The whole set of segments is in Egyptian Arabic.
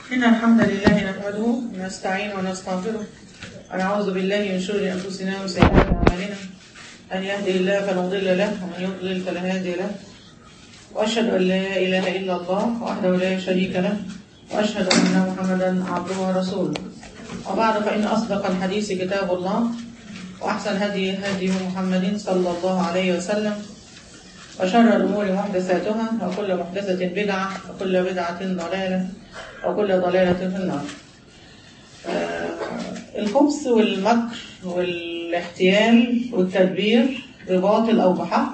إن الحمد لله نحمده ونستعين ونستغفره ونعوذ بالله من شرور أنفسنا وسيئات أعمالنا أن يهدي الله فلا مضل له ومن يضلل فلا هادي له وأشهد أن لا إله إلا الله وحده لا شريك له وأشهد أن محمدا عبده ورسوله وبعد فإن أصدق الحديث كتاب الله وأحسن هدي هدي محمد صلى الله عليه وسلم وشر الأمور محدثاتها وكل محدثة بدعة وكل بدعة ضلالة وكل ضلالة في النار آه، الخبث والمكر والاحتيال والتدبير بباطل أو بحق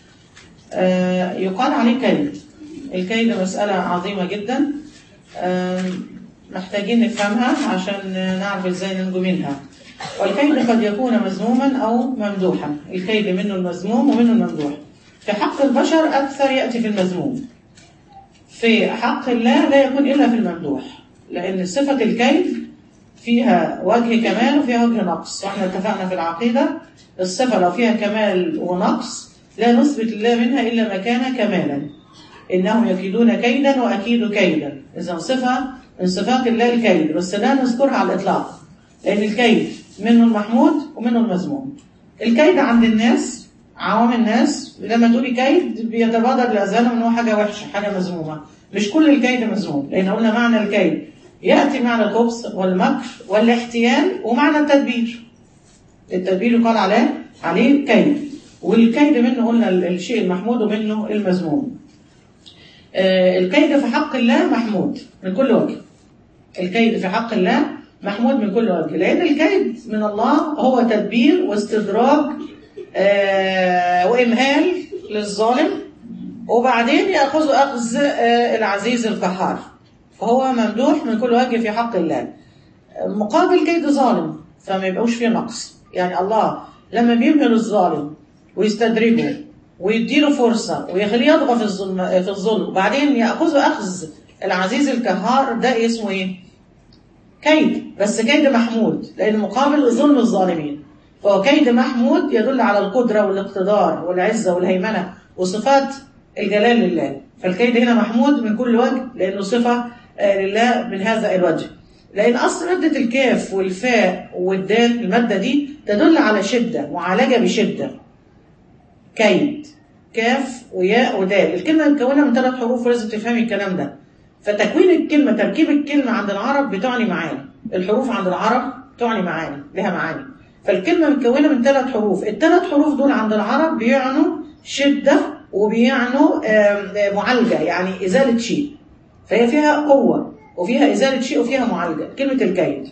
آه، يقال عليه كيد الكيد مسألة عظيمة جدا آه، محتاجين نفهمها عشان نعرف ازاي ننجو منها والكيد قد يكون مذموما أو ممدوحا الكيد منه المذموم ومنه الممدوح في حق البشر أكثر يأتي في المذموم في حق الله لا يكون إلا في الممدوح لأن صفة الكيد فيها وجه كمال وفيها وجه نقص واحنا اتفقنا في العقيدة الصفة لو فيها كمال ونقص لا نثبت الله منها إلا ما كان كمالا إنهم يكيدون كيدا وأكيد كيدا إذا صفة من صفات الله الكيد بس لا نذكرها على الإطلاق لأن الكيد منه المحمود ومنه المذموم الكيد عند الناس عوام الناس لما تقولي كيد بيتبادر لأذهانهم ان هو حاجة وحشة حاجة مذمومة مش كل الكيد مذموم لأن قلنا معنى الكيد يأتي معنى الخبث والمكر والاحتيال ومعنى التدبير التدبير يقال عليه عليه كيد والكيد منه قلنا الشيء المحمود ومنه المذموم آه الكيد في حق الله محمود من كل وجه الكيد في حق الله محمود من كل وجه لأن الكيد من الله هو تدبير واستدراج آه وإمهال للظالم وبعدين يأخذ أخذ آه العزيز القهار فهو ممدوح من كل وجه في حق الله مقابل كيد ظالم فما يبقوش فيه نقص يعني الله لما بيمهل الظالم ويستدرجه ويديله فرصة ويخليه يطغى في الظلم في الظلم وبعدين يأخذ أخذ العزيز القهار ده اسمه إيه؟ كيد بس كيد محمود لأن مقابل ظلم الظالمين فهو كيد محمود يدل على القدرة والاقتدار والعزة والهيمنة وصفات الجلال لله فالكيد هنا محمود من كل وجه لأنه صفة لله من هذا الوجه لأن أصل مادة الكاف والفاء والدال المادة دي تدل على شدة معالجة بشدة كيد كاف وياء ودال الكلمة مكونة من ثلاث حروف ولازم تفهمي الكلام ده فتكوين الكلمة تركيب الكلمة عند العرب بتعني معاني الحروف عند العرب تعني معاني لها معاني فالكلمة مكونة من ثلاث حروف الثلاث حروف دول عند العرب بيعنوا شدة وبيعنوا معالجة يعني إزالة شيء فهي فيها قوة وفيها إزالة شيء وفيها معالجة كلمة الكيد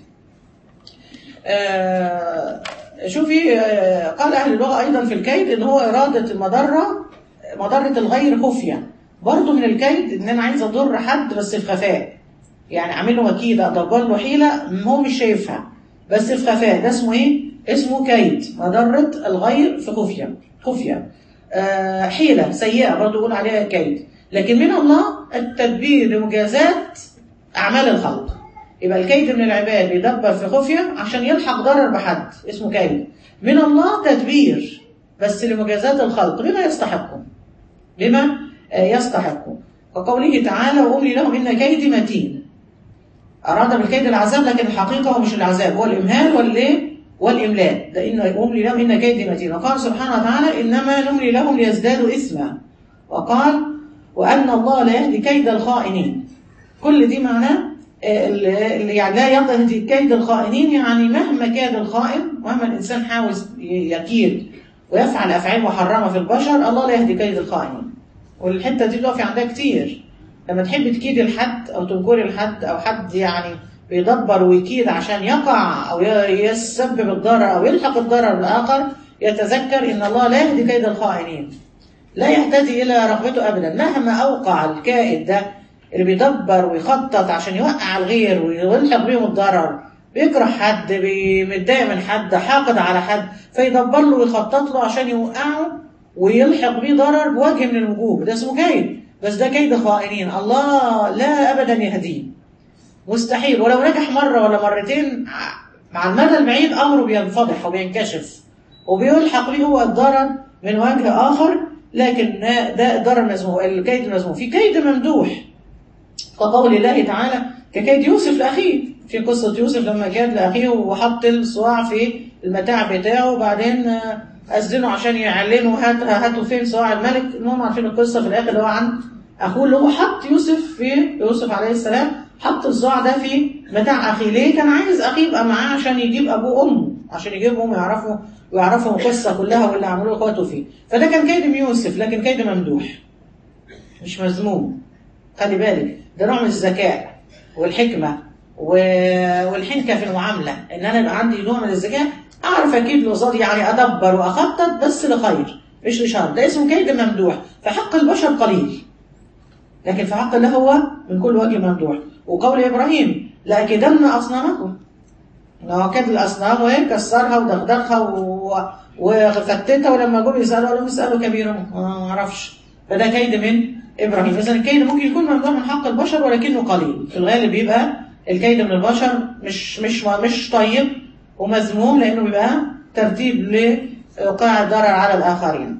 شوفي قال أهل اللغة أيضا في الكيد إن هو إرادة المضرة مضرة الغير خفية برضه من الكيد إن أنا عايز أضر حد بس في خفاء يعني أعمل له مكيدة أدبر له حيلة هو مش شايفها بس في خفاء ده اسمه إيه؟ اسمه كيد مضرة الغير في خفية خفية آه حيلة سيئة برضه يقول عليها كيد لكن من الله التدبير لمجازات أعمال الخلق يبقى الكيد من العباد يدبر في خفية عشان يلحق ضرر بحد اسمه كيد من الله تدبير بس لمجازات الخلق بما يستحقون بما يستحقون وقوله تعالى وأملي لهم إن كيدي متين أراد بالكيد العذاب لكن الحقيقة هو مش العذاب هو الإمهال والإيه والإملاء ده إن أملي لهم إن كيدي متين وقال سبحانه وتعالى إنما نملي لهم ليزدادوا إثما وقال وأن الله لا يهدي كيد الخائنين كل دي معناه اللي يعني لا يهدي كيد الخائنين يعني مهما كاد الخائن مهما الإنسان حاول يكيد ويفعل أفعال محرمة في البشر الله لا يهدي كيد الخائنين والحتة دي بتقف عندها كتير لما تحب تكيد الحد أو تنكري الحد أو حد يعني بيدبر ويكيد عشان يقع أو يسبب الضرر أو يلحق الضرر الآخر يتذكر إن الله لا يهدي كيد الخائنين لا يهتدي إلى رغبته أبدا مهما أوقع الكائد ده اللي بيدبر ويخطط عشان يوقع الغير ويلحق بيهم الضرر بيكره حد متضايق من حد حاقد على حد فيدبر له ويخطط له عشان يوقعه ويلحق بيه ضرر بوجه من الوجوه ده اسمه كيد بس ده كيد خائنين الله لا أبدا يهديه مستحيل ولو نجح مرة ولا مرتين مع المدى البعيد أمره بينفضح وبينكشف وبيلحق به هو الضرر من وجه آخر لكن ده ضرر مذموم الكيد مذموم في كيد ممدوح كقول الله تعالى ككيد يوسف لاخيه في قصه يوسف لما كاد لاخيه وحط الصواع في المتاع بتاعه وبعدين آه، اذنوا عشان يعلنوا هات هاتوا فين صواع الملك المهم عارفين القصه في الاخر اللي هو عن اخوه اللي هو حط يوسف في يوسف عليه السلام حط الصاع ده في متاع اخيه ليه كان عايز اخيه يبقى معاه عشان يجيب ابوه وامه عشان يجيبهم ويعرفوا ويعرفوا القصه كلها واللي عملوه اخواته فيه فده كان كيد من يوسف لكن كيد ممدوح مش مذموم خلي بالك ده نوع من الذكاء والحكمه و- والحنكه في المعامله ان انا يبقى عندي نوع من الذكاء اعرف اكيد اللي قصادي يعني ادبر واخطط بس لخير مش لشر ده اسمه كيد ممدوح فحق البشر قليل لكن في حق الله هو من كل وجه ممدوح وقول ابراهيم لاكيدن اصنامكم هو كاد الاصنام وهي كسرها ودغدغها و- وفتتها ولما جم يسالوا قالوا اسالوا كبيرهم ما اعرفش فده كيد من ابراهيم اذا الكيد ممكن يكون ممنوع من حق البشر ولكنه قليل في الغالب بيبقى الكيد من البشر مش مش مش طيب ومذموم لانه بيبقى ترتيب لايقاع الضرر على الاخرين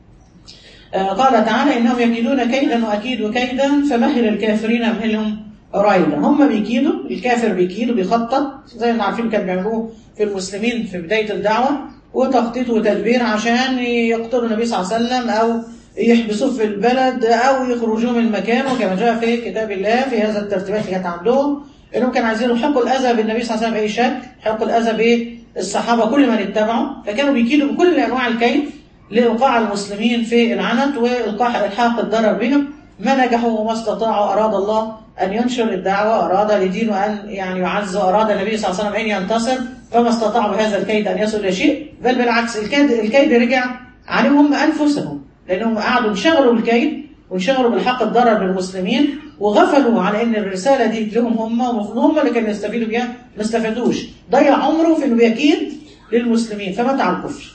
آه، قال تعالى انهم يكيدون كيدا واكيد كيدا فمهل الكافرين امهلهم رايدا هم بيكيدوا الكافر بيكيد وبيخطط زي ما عارفين كانوا بيعملوه في المسلمين في بدايه الدعوه وتخطيط وتدبير عشان يقتلوا النبي صلى الله عليه وسلم او يحبسوه في البلد او يخرجوه من مكانه كما جاء في كتاب الله في هذا الترتيبات اللي كانت عندهم انهم كانوا عايزين يلحقوا الاذى بالنبي صلى الله عليه وسلم باي شكل يلحقوا الاذى بالصحابه كل من اتبعوا فكانوا بيكيدوا بكل انواع الكيد لإيقاع المسلمين في العنت وإلقاء إلحاق الضرر بهم ما نجحوا وما استطاعوا أراد الله أن ينشر الدعوة أراد لدينه أن يعني يعز وأراد النبي صلى الله عليه وسلم أن ينتصر فما استطاعوا بهذا الكيد أن يصلوا إلى شيء بل بالعكس الكيد, الكيد رجع عليهم هم أنفسهم لأنهم قعدوا انشغلوا بالكيد وانشغلوا بالحق الضرر بالمسلمين وغفلوا على ان الرساله دي لهم هم ومفروض هم اللي كانوا يستفيدوا بيها ما استفادوش ضيع عمره في انه بيكيد للمسلمين فمات على الكفر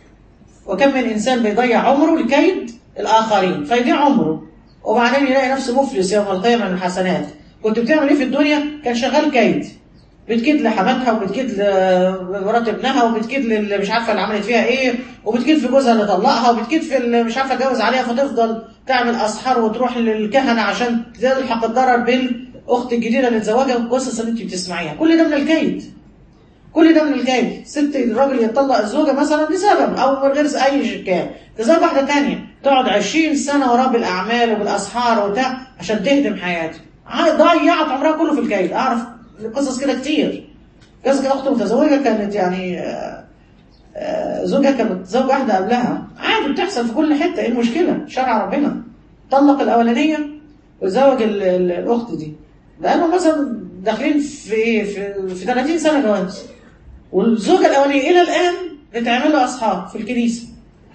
وكم من انسان بيضيع عمره لكيد الاخرين فيضيع عمره وبعدين يلاقي نفسه مفلس يوم القيامه من الحسنات كنت بتعمل ايه في الدنيا كان شغال كيد بتكيد لحماتها وبتكيد لمرات ابنها وبتكيد للي مش عارفه اللي عملت فيها ايه وبتكيد في جوزها اللي طلقها وبتكيد في اللي مش عارفه اتجوز عليها فتفضل تعمل اسحار وتروح للكهنه عشان تلحق الضرر بالاخت الجديده اللي اتزوجها والقصص اللي انت بتسمعيها كل ده من الكيد كل ده من الكيد ست الراجل يطلق الزوجة مثلا لسبب أو من غير أي كان تزوج واحدة تانية تقعد 20 سنة وراه بالأعمال وبالأسحار وبتاع عشان تهدم حياته ضيعت عمرها كله في الكيد أعرف قصص كده كتير قصص كده أخت متزوجة كانت يعني آه، آه، زوجها كانت متزوج واحدة قبلها عادي بتحصل في كل حتة إيه المشكلة شرع ربنا طلق الأولانية وزوج ال- ال- الأخت دي بقالهم مثلا داخلين في في في 30 سنة جواز والزوجة الأولانية إلى الآن بتعمل له أصحاب في الكنيسة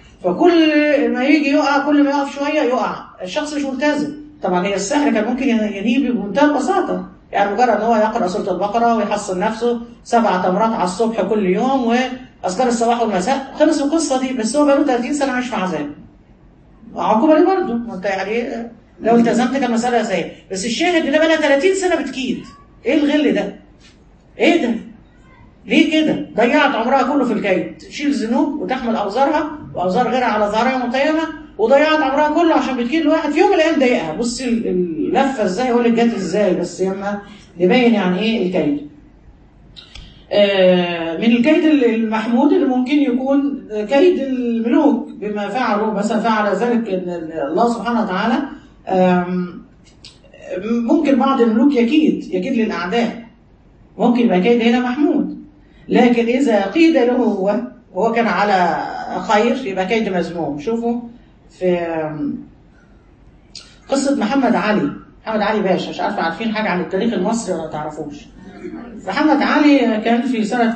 فكل ما يجي يقع كل ما يقف شوية يقع الشخص مش ملتزم طبعا هي السحر كان ممكن ينهيه بمنتهى البساطة يعني مجرد ان هو يقرأ سورة البقرة ويحصن نفسه سبع تمرات على الصبح كل يوم وأذكار الصباح والمساء خلص القصة دي بس هو بقاله 30 سنة مش في عذاب عقوبة ليه برضه ما انت يعني لو التزمت كان مسألة زي بس الشاهد ان بقى لها 30 سنة بتكيد ايه الغل ده؟ ايه ده؟ ليه كده؟ ضيعت عمرها كله في الكيد، تشيل ذنوب وتحمل اوزارها واوزار غيرها على ظهرها يوم القيامه وضيعت عمرها كله عشان بتكيد لواحد في يوم من الايام ضايقها، بصي ال- اللفه ازاي اقول لك جت ازاي بس يما نبين يعني ايه الكيد. آه، من الكيد المحمود اللي ممكن يكون كيد الملوك بما فعلوا مثلا فعل ذلك إن الله سبحانه وتعالى آم، ممكن بعض الملوك يكيد يكيد للاعداء ممكن يبقى كيد هنا محمود لكن إذا قيد له هو وهو كان على خير يبقى كيد مذموم شوفوا في قصة محمد علي محمد علي باشا مش عارفة عارفين حاجة عن التاريخ المصري ولا تعرفوش محمد علي كان في سنة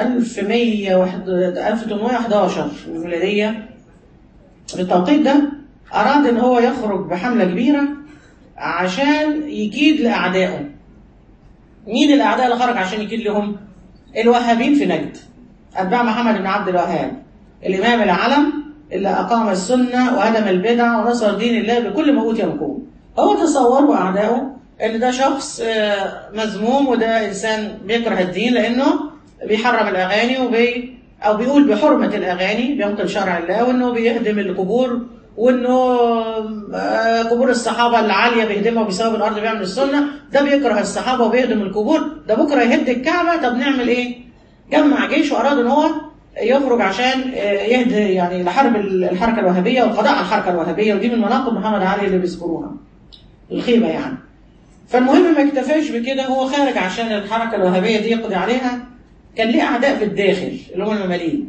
1811 الميلادية بالتوقيت ده أراد إن هو يخرج بحملة كبيرة عشان يكيد لأعدائه مين الأعداء اللي خرج عشان يكيد لهم؟ الوهابين في نجد أتباع محمد بن عبد الوهاب الإمام العلم اللي أقام السنة وهدم البدع ونصر دين الله بكل ما أوتي يقوم هو تصوروا أعدائه إن ده شخص آه، مذموم وده إنسان بيكره الدين لأنه بيحرم الأغاني وبي أو بيقول بحرمة الأغاني بينقل شرع الله وإنه بيهدم القبور وانه آه، قبور الصحابه العاليه بيهدمها وبيساوي الارض بيعمل السنه ده بيكره الصحابه وبيهدم القبور ده بكره يهد الكعبه طب نعمل ايه؟ جمع جيش واراد ان هو يخرج عشان آه، يهدي يعني لحرب الحركه الوهابيه والقضاء على الحركه الوهابيه ودي من مناقب محمد علي اللي بيذكروها الخيبه يعني فالمهم ما اكتفاش بكده هو خارج عشان الحركه الوهابيه دي يقضي عليها كان ليه اعداء في الداخل اللي هم المماليك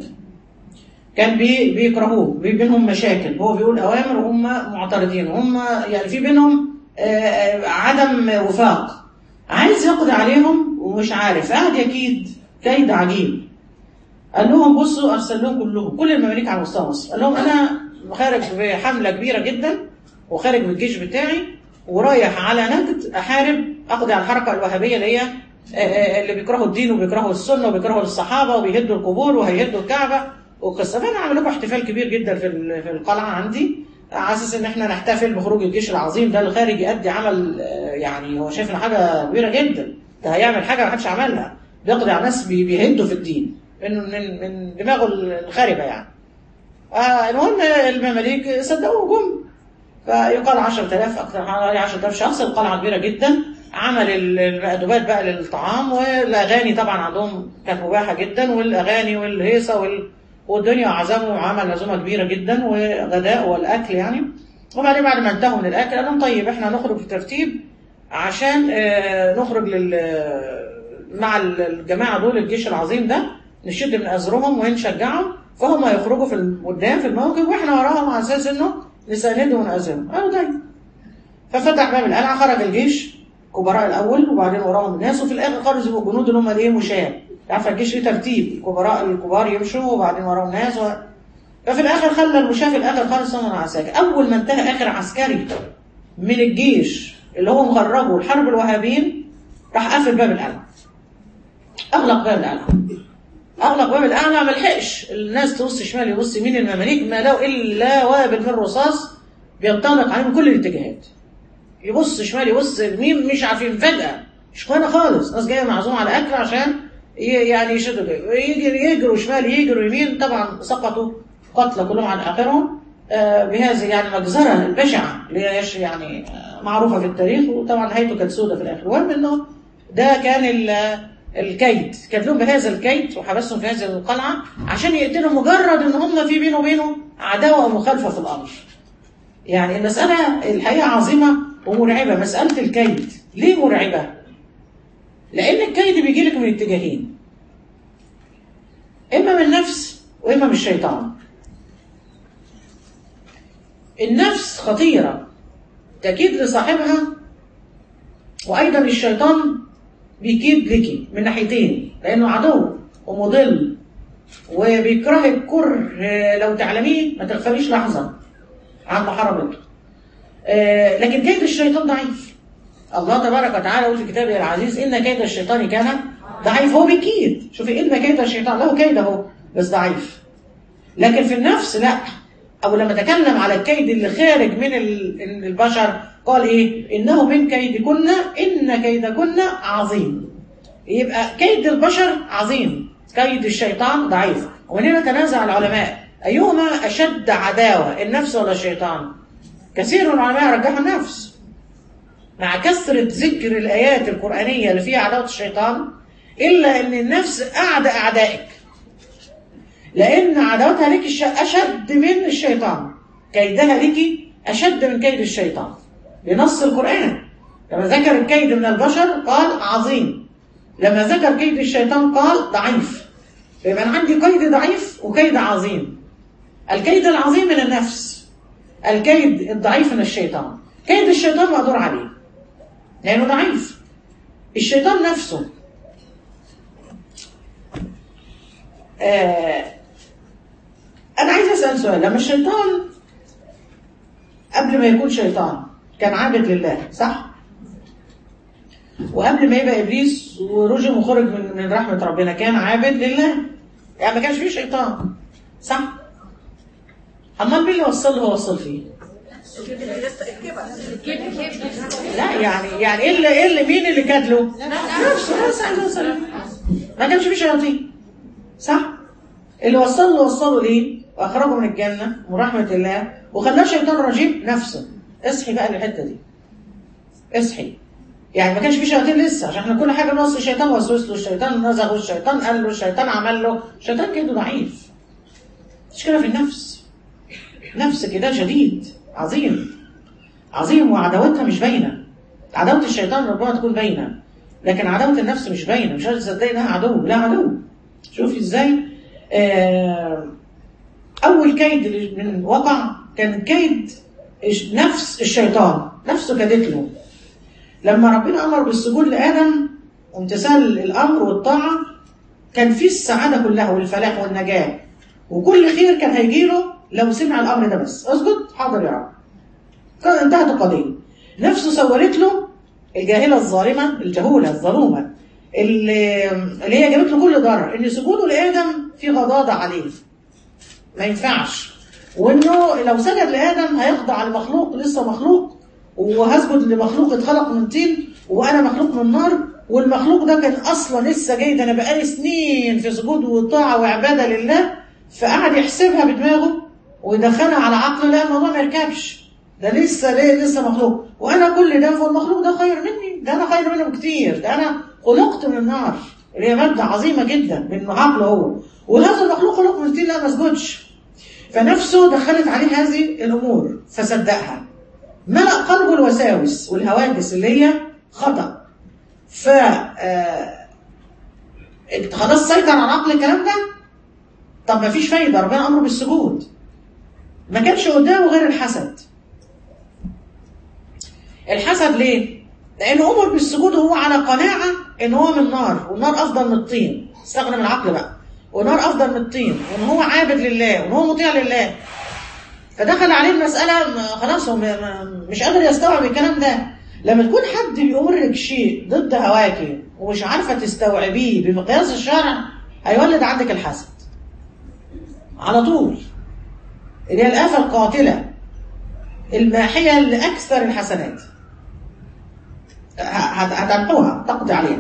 كان بي بيكرهوه في بينهم مشاكل هو بيقول اوامر وهم معترضين هم يعني في بينهم آه، آه، عدم وفاق عايز يقضي عليهم ومش عارف قاعد يكيد كيد عجيب قال لهم بصوا ارسل لهم كلهم كل المماليك على مستوى مصر قال لهم انا خارج بحمله كبيره جدا وخارج من الجيش بتاعي ورايح على نجد احارب اقضي على الحركه الوهابيه اللي هي آه، آه، اللي بيكرهوا الدين وبيكرهوا السنه وبيكرهوا الصحابه وبيهدوا القبور وهيهدوا الكعبه وقصه فانا هعمل لكم احتفال كبير جدا في ال- في القلعه عندي على اساس ان احنا نحتفل بخروج الجيش العظيم ده الخارج يؤدي عمل آه، يعني هو شايف إن حاجه كبيره جدا ده هيعمل حاجه ما حدش عملها بيقضي على ناس بي- بيهدوا في الدين من من من دماغه الخاربه يعني آه المهم المماليك صدقوه جم فيقال 10000 اكثر من حوالي 10000 شخص القلعه كبيره جدا عمل ال- المأدوبات بقى للطعام والاغاني طبعا عندهم كانت مباحه جدا والاغاني والهيصه وال... والدنيا عزموا وعمل عزومه كبيره جدا وغداء والاكل يعني وبعدين بعد ما انتهوا من الاكل قالوا طيب احنا نخرج في ترتيب عشان آه، نخرج لل مع الجماعه دول الجيش العظيم ده نشد من ازرهم ونشجعهم فهم يخرجوا في ال- قدام في الموقف واحنا وراهم على اساس انه نساندهم ونعزمهم قالوا طيب ففتح باب القلعه خرج الجيش كبراء الاول وبعدين وراهم الناس وفي الاخر خرجوا يبقوا الجنود اللي هم الايه مشاة عارفه الجيش ليه ترتيب الكبراء الكبار يمشوا وبعدين وراهم ناس و... ففي الاخر خلى المشاة في الاخر خالص هم العساكر اول ما انتهى اخر عسكري من الجيش اللي هو مخرجه الحرب الوهابيين راح قافل باب القلعه اغلق باب القلعه اغلق باب القلعه ما لحقش الناس تبص شمال يبص يمين المماليك ما لقوا الا وابل من الرصاص بينطلق عليهم من كل الاتجاهات يبص شمال يبص يمين مش عارفين فجاه مش كوينه خالص ناس جايه معزومه على اكل عشان ي- يعني يشدوا كده. يجري يجروا شمال يجروا يمين طبعا سقطوا قتلى كلهم عن اخرهم آه، بهذه يعني المجزره البشعه اللي هي يش- يعني آه، معروفه في التاريخ وطبعا نهايته كانت سودة في الاخر المهم انه ده كان ال- الكيد كانت لهم بهذا الكيد وحبسهم في هذه القلعه عشان يقتلوا مجرد ان هم في بينه وبينه عداوه او مخالفه في الامر يعني المسألة الحقيقة عظيمة ومرعبة مسألة الكيد ليه مرعبة؟ لأن الكيد بيجي لك من اتجاهين إما من النفس وإما من الشيطان النفس خطيرة تكيد لصاحبها وأيضا الشيطان بيكيد لك من ناحيتين لأنه عدو ومضل وبيكرهك كره لو تعلميه ما تغفليش لحظة عن محاربته آه لكن كيد الشيطان ضعيف الله تبارك وتعالى يقول في كتابه العزيز ان كيد الشيطان كان ضعيف هو بيكيد شوفي ان كيد الشيطان له كيد اهو بس ضعيف لكن في النفس لا او لما تكلم على الكيد اللي خارج من ال- إن البشر قال ايه انه من كيدكن ان كيدكن عظيم يبقى كيد البشر عظيم كيد الشيطان ضعيف ومن هنا تنازع العلماء أيهما أشد عداوة النفس ولا الشيطان كثير من العلماء رجحوا النفس مع كثرة ذكر الآيات القرآنية اللي فيها عداوة الشيطان إلا أن النفس أعدى أعدائك لأن عداوتها لك الش- أشد من الشيطان كيدها لك أشد من كيد الشيطان بنص القرآن لما ذكر الكيد من البشر قال عظيم لما ذكر كيد الشيطان قال ضعيف يبقى أنا عندي كيد ضعيف وكيد عظيم الكيد العظيم من النفس الكيد الضعيف من الشيطان كيد الشيطان مقدور عليه لأنه ضعيف الشيطان نفسه آه أنا عايز أسأل سؤال لما الشيطان قبل ما يكون شيطان كان عابد لله صح؟ وقبل ما يبقى إبليس ورجم وخرج من من رحمة ربنا كان عابد لله يعني ما كانش فيه شيطان صح؟ أمال مين اللي وصل له هو وصل فيه؟ لا يعني يعني ايه اللي ايه اللي مين اللي كاد له؟ نفسه بس عايز اوصل له. ما كانش فيه شياطين صح؟ اللي وصل له وصله ليه؟ واخرجه من الجنه ورحمه الله وخلاه شيطان رجيم نفسه اصحي بقى للحته دي اصحي يعني ما كانش في شياطين لسه عشان احنا كل حاجه نوصل الشيطان وسوس له الشيطان نزغه الشيطان قال له الشيطان عمل له الشيطان كده ضعيف مشكله في النفس نفس كده شديد عظيم عظيم وعداوتها مش باينه عداوه الشيطان ربما تكون باينه لكن عداوه النفس مش باينه مش عايز تصدقي انها عدو لا عدو شوفي ازاي آه اول كيد اللي من وقع كان كيد نفس الشيطان نفسه كادت له لما ربنا امر بالسجود لادم وامتثال الامر والطاعه كان فيه السعاده كلها والفلاح والنجاه وكل خير كان هيجيله لو سمع الامر ده بس اسجد حاضر يا رب كان انتهت القضيه نفسه سولت له الجاهله الظالمه الجهوله الظلومه اللي, اللي هي جابت له كل ضرر ان سجوده لادم في غضاضه عليه ما ينفعش وانه لو سجد لادم هيخضع لمخلوق لسه مخلوق وهسجد لمخلوق اتخلق من طين وانا مخلوق من نار والمخلوق ده كان اصلا لسه جاي ده انا بقالي سنين في سجود وطاعه وعباده لله فقعد يحسبها بدماغه ويدخلها على عقله لا الموضوع ما يركبش ده لسه ليه لسه مخلوق وانا كل ده فالمخلوق ده خير مني ده انا خير منه بكتير ده انا خلقت من النار اللي هي ماده عظيمه جدا من عقله هو وهذا المخلوق خلق من الطين لا ما اسجدش فنفسه دخلت عليه هذه الامور فصدقها ملأ قلبه الوساوس والهواجس اللي هي خطأ ف خلاص سيطر على عقل الكلام ده طب ما فيش فايده ربنا امره بالسجود ما كانش قدامه غير الحسد الحسد ليه؟ لأنه أمر بالسجود وهو على قناعة إن هو من نار والنار أفضل من الطين استخدم العقل بقى والنار أفضل من الطين وإن هو عابد لله وإن هو مطيع لله فدخل عليه المسألة خلاص هو مش قادر يستوعب الكلام ده لما تكون حد بيأمرك شيء ضد هواكي ومش عارفة تستوعبيه بمقياس الشرع هيولد عندك الحسد على طول اللي هي الآفة القاتلة الماحية لأكثر الحسنات هتمحوها تقضي عليها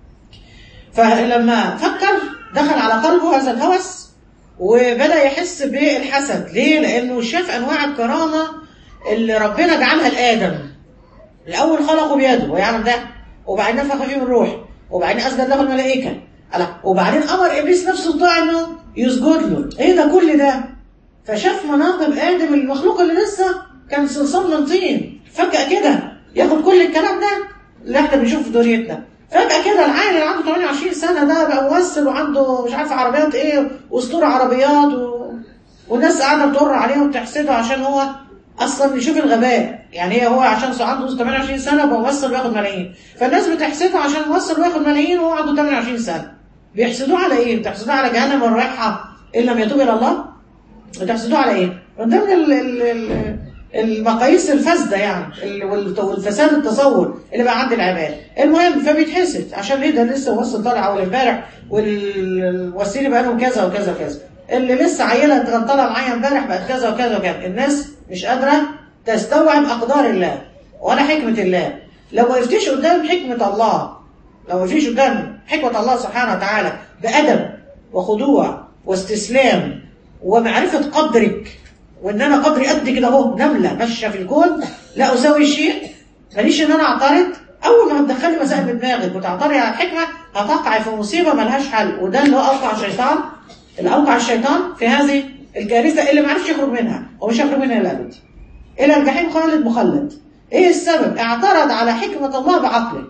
فلما فكر دخل على قلبه هذا الهوس وبدأ يحس بالحسد ليه؟ لأنه شاف أنواع الكرامة اللي ربنا جعلها لآدم الأول خلقه بيده ويعلم ده وبعدين نفخ فيه من الروح وبعدين أسجد له الملائكة وبعدين أمر إبليس نفسه الطاعة إنه يسجد له إيه ده كل ده؟ فشاف مناقب آدم المخلوق اللي لسه كان صلصال من طين فجأة كده ياخد كل الكلام ده اللي احنا بنشوفه في دنيتنا فجأة كده العيل اللي عنده 28 سنة ده بقى ممثل وعنده مش عارف عربيات ايه واسطورة عربيات و... والناس قاعدة بتدور عليه وتحسده عشان هو اصلا يشوف الغباء يعني هي هو عشان عنده 28 سنة بقى ممثل بياخد ملايين فالناس بتحسده عشان ممثل بياخد ملايين وهو عنده 28 سنة بيحسدوه على ايه؟ بتحسدوه على جهنم والرايحة ان لم يتوب الى الله؟ بتحسدوه على ايه؟ من ضمن ال ال ال المقاييس الفاسده يعني والفساد التصور اللي بقى عند العباد المهم فبيتحسد عشان ايه ده لسه وصل طالع اول امبارح والوسيله بقى لهم كذا وكذا وكذا اللي لسه عيله كان طالع معايا امبارح بقت كذا وكذا وكذا الناس مش قادره تستوعب اقدار الله ولا حكمه الله لو وقفتيش قدام حكمه الله لو وقفتيش قدام حكمه الله سبحانه وتعالى بادب وخضوع واستسلام ومعرفه قدرك وان انا قدري قد كده اهو نمله ماشيه في الكون لا اسوي شيء ماليش ان انا اعترض اول ما هتدخلي مسائل بدماغك وتعترضي على الحكمه هتقعي في مصيبه ملهاش حل وده اللي هو اوقع الشيطان اللي اوقع الشيطان في هذه الكارثه اللي ما عرفش يخرج منها ومش هيخرج منها الابد الى الجحيم خالد مخلد ايه السبب اعترض على حكمه الله بعقله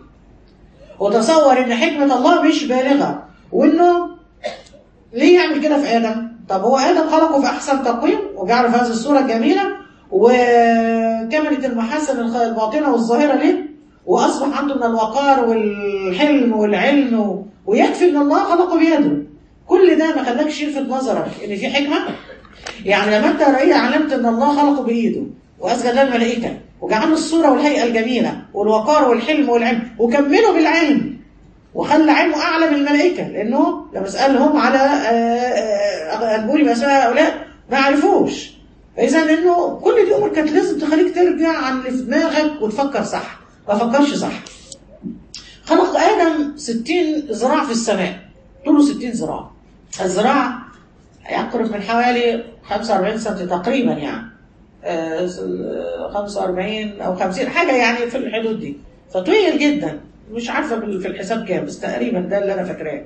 وتصور ان حكمه الله مش بالغه وانه ليه يعمل كده في ادم طب هو ادم خلقه في احسن تقويم وجعله في هذه الصوره الجميله وكملت المحاسن الباطنه والظاهره ليه واصبح عنده من الوقار والحلم والعلم ويكفي ان الله خلقه بيده كل ده ما خلاكش يلفت نظرك ان في حكمه يعني لما انت رأيت علمت ان الله خلقه بايده واسجد له الملائكه وجعله الصوره والهيئه الجميله والوقار والحلم والعلم وكمله بالعلم وخلى علمه اعلى من الملائكه لانه لما سالهم على انبوني باسماء هؤلاء ما عرفوش فاذا انه كل دي امور كانت لازم تخليك ترجع عن اللي في دماغك وتفكر صح ما فكرش صح خلق ادم 60 ذراع في السماء طوله 60 ذراع الذراع يقرب من حوالي 45 سم تقريبا يعني آه، س- 45 او 50 حاجه يعني في الحدود دي فطويل جدا مش عارفه بال- في الحساب كام بس تقريبا ده اللي انا فاكراه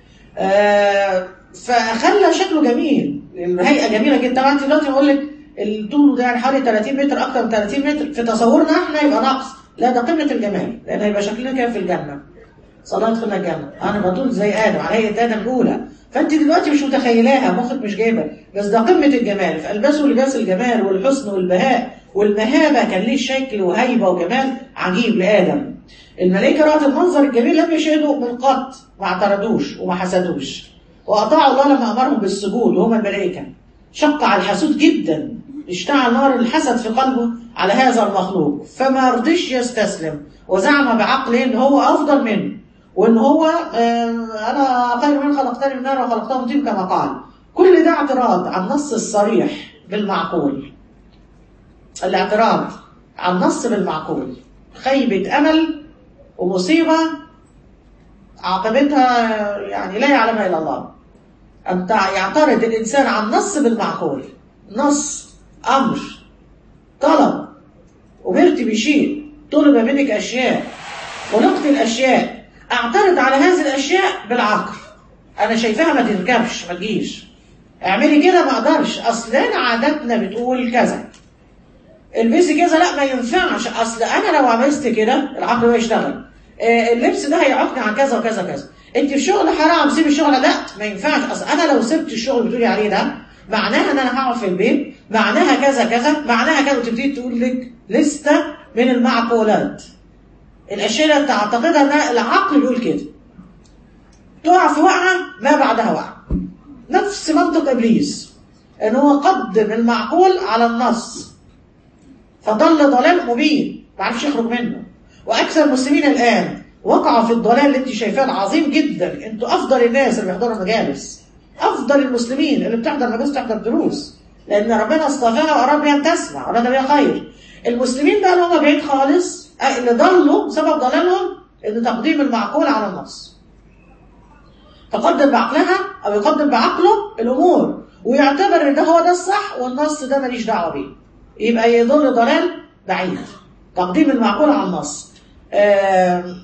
آه، فخلى شكله جميل الهيئه جميله جدا طبعا انت دلوقتي بقول لك الطول ده يعني حوالي 30 متر اكتر من 30 متر في تصورنا احنا يبقى نقص لا ده قمه الجمال لان هيبقى شكلنا كده في الجنه صلاه دخلنا الجنه انا بطول زي ادم على هيئه ادم الاولى فانت دلوقتي مش متخيلاها مخك مش جايبه بس ده قمه الجمال فالبسوا لباس الجمال والحسن والبهاء والمهابه كان ليه شكل وهيبه وجمال عجيب لادم الملائكه رأت المنظر الجميل لم يشهدوا من قط ما اعترضوش وما حسدوش واطاعوا الله لما امرهم بالسجود وهم الملائكه شق على الحسود جدا اشتعل نار الحسد في قلبه على هذا المخلوق فما رضيش يستسلم وزعم بعقله ان هو افضل منه وان هو آه، انا خير من خلقتني من نار وخلقته من طين كما قال كل ده اعتراض على النص الصريح بالمعقول الاعتراض على النص بالمعقول خيبة أمل ومصيبة عاقبتها يعني لا يعلمها إلا الله أن تع- يعترض الإنسان على النص بالمعقول نص أمر طلب أمرت بشيء طلب منك أشياء خلقت الأشياء أعترض على هذه الأشياء بالعقل أنا شايفاها ما تركبش ما تجيش اعملي كده ما أقدرش أصل أنا عاداتنا بتقول كذا البسي كذا لا ما ينفعش اصل انا لو عملت كده العقل بقى يشتغل آه، اللبس ده هيعوقني عن كذا وكذا كذا انت في شغل حرام سيبي الشغل لا ما ينفعش اصل انا لو سبت الشغل اللي بتقولي عليه ده معناها ان انا هقعد في البيت معناها كذا كذا معناها كذا وتبتدي تقول لك لسته من المعقولات الاشياء اللي تعتقدها ان العقل بيقول كده تقع في وقعه ما بعدها وقعه نفس منطق ابليس ان هو قدم المعقول على النص فضل ضلال مبين ما عرفش يخرج منه واكثر المسلمين الان وقعوا في الضلال اللي انت شايفاه العظيم جدا انتوا افضل الناس اللي بيحضروا المجالس افضل المسلمين اللي بتحضر مجالس تحضر دروس لان ربنا اصطفاها واراد بها ان تسمع واراد بها خير المسلمين بقى اللي هم بعيد خالص آه، اللي ضلوا سبب ضلالهم ان تقديم المعقول على النص تقدم بعقلها او يقدم بعقله الامور ويعتبر ان ده هو ده الصح والنص ده ماليش دعوه بيه يبقى يضل ضلال بعيد تقديم المعقول على النص آم،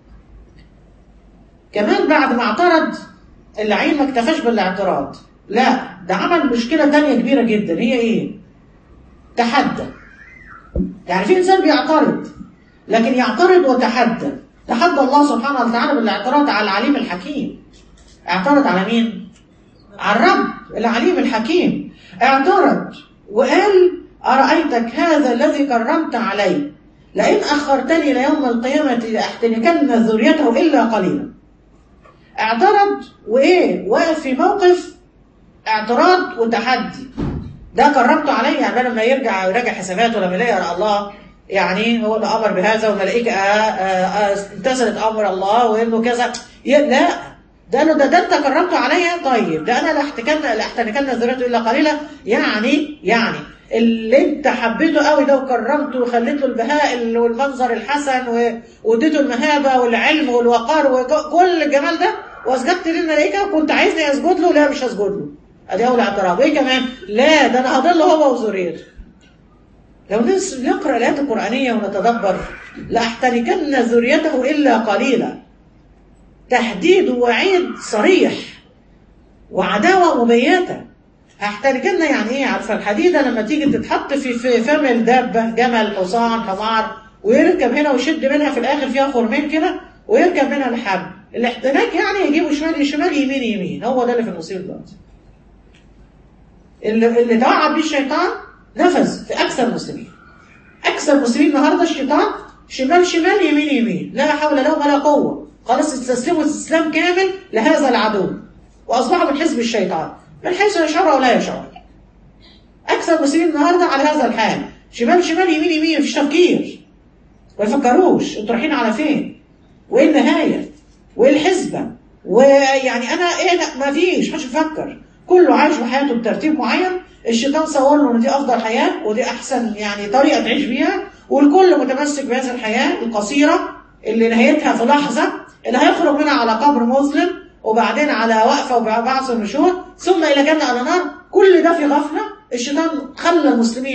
كمان بعد ما اعترض اللعين ما اكتفاش بالاعتراض لا ده عمل مشكلة تانية كبيرة جدا هي ايه تحدى يعني في انسان بيعترض لكن يعترض وتحدى تحدى الله سبحانه وتعالى بالاعتراض على العليم الحكيم اعترض على مين على الرب العليم الحكيم اعترض وقال أرأيتك هذا الذي كرمت عليه لئن أخرتني ليوم القيامة لأحتنكن ذريته إلا قليلا اعترض وإيه واقف في موقف اعتراض وتحدي ده كرمته عليه يعني ده لما يرجع يراجع حساباته لما يلاقي الله يعني هو اللي امر بهذا والملائكه آه، آه، آه، امتثلت امر الله وانه كذا ي- لا ده انه ده, ده انت كرمته عليا طيب ده انا لاحتكن لاحتنكن ذريته الا قليلا يعني يعني اللي انت حبيته قوي ده وكرمته وخليت له البهاء ال- والمنظر الحسن و- واديته المهابه والعلم والوقار وكل الجمال ده واسجدت للملائكه كنت عايزني اسجد له لا مش هسجد له ادي اول اعتراض وايه كمان لا ده انا هضل هو وذريته لو نس- نقرا الايات القرانيه ونتدبر لاحتنكن ذريته الا قليلا تهديد ووعيد صريح وعداوه مبيته هحتنكن يعني ايه عارفه الحديده لما تيجي تتحط في في فم الدابه جمل حصان حمار ويركب هنا ويشد منها في الاخر فيها خرمين كده ويركب منها الحبل الاحتناك يعني يجيبوا شمال شمال يمين يمين هو ده اللي في المصير دلوقتي اللي اللي توعد بيه الشيطان نفذ في اكثر المسلمين اكثر المسلمين النهارده الشيطان شمال شمال يمين يمين لا حول لهم ولا قوه خلاص استسلموا استسلام كامل لهذا العدو واصبحوا من حزب الشيطان من حيث يشعر او لا يشعر اكثر المسلمين النهارده على هذا الحال شمال شمال يمين يمين مفيش تفكير ما يفكروش انتوا رايحين على فين وايه النهايه وايه الحسبه ويعني انا ايه لا ما فيش محدش يفكر كله عايش بحياته بترتيب معين الشيطان صور له ان دي افضل حياه ودي احسن يعني طريقه تعيش بيها والكل متمسك بهذه الحياه القصيره اللي نهايتها في لحظه اللي هيخرج منها على قبر مظلم وبعدين على وقفه وبعث النشور ثم الى جنه الى نار كل ده في غفله الشيطان خلى المسلمين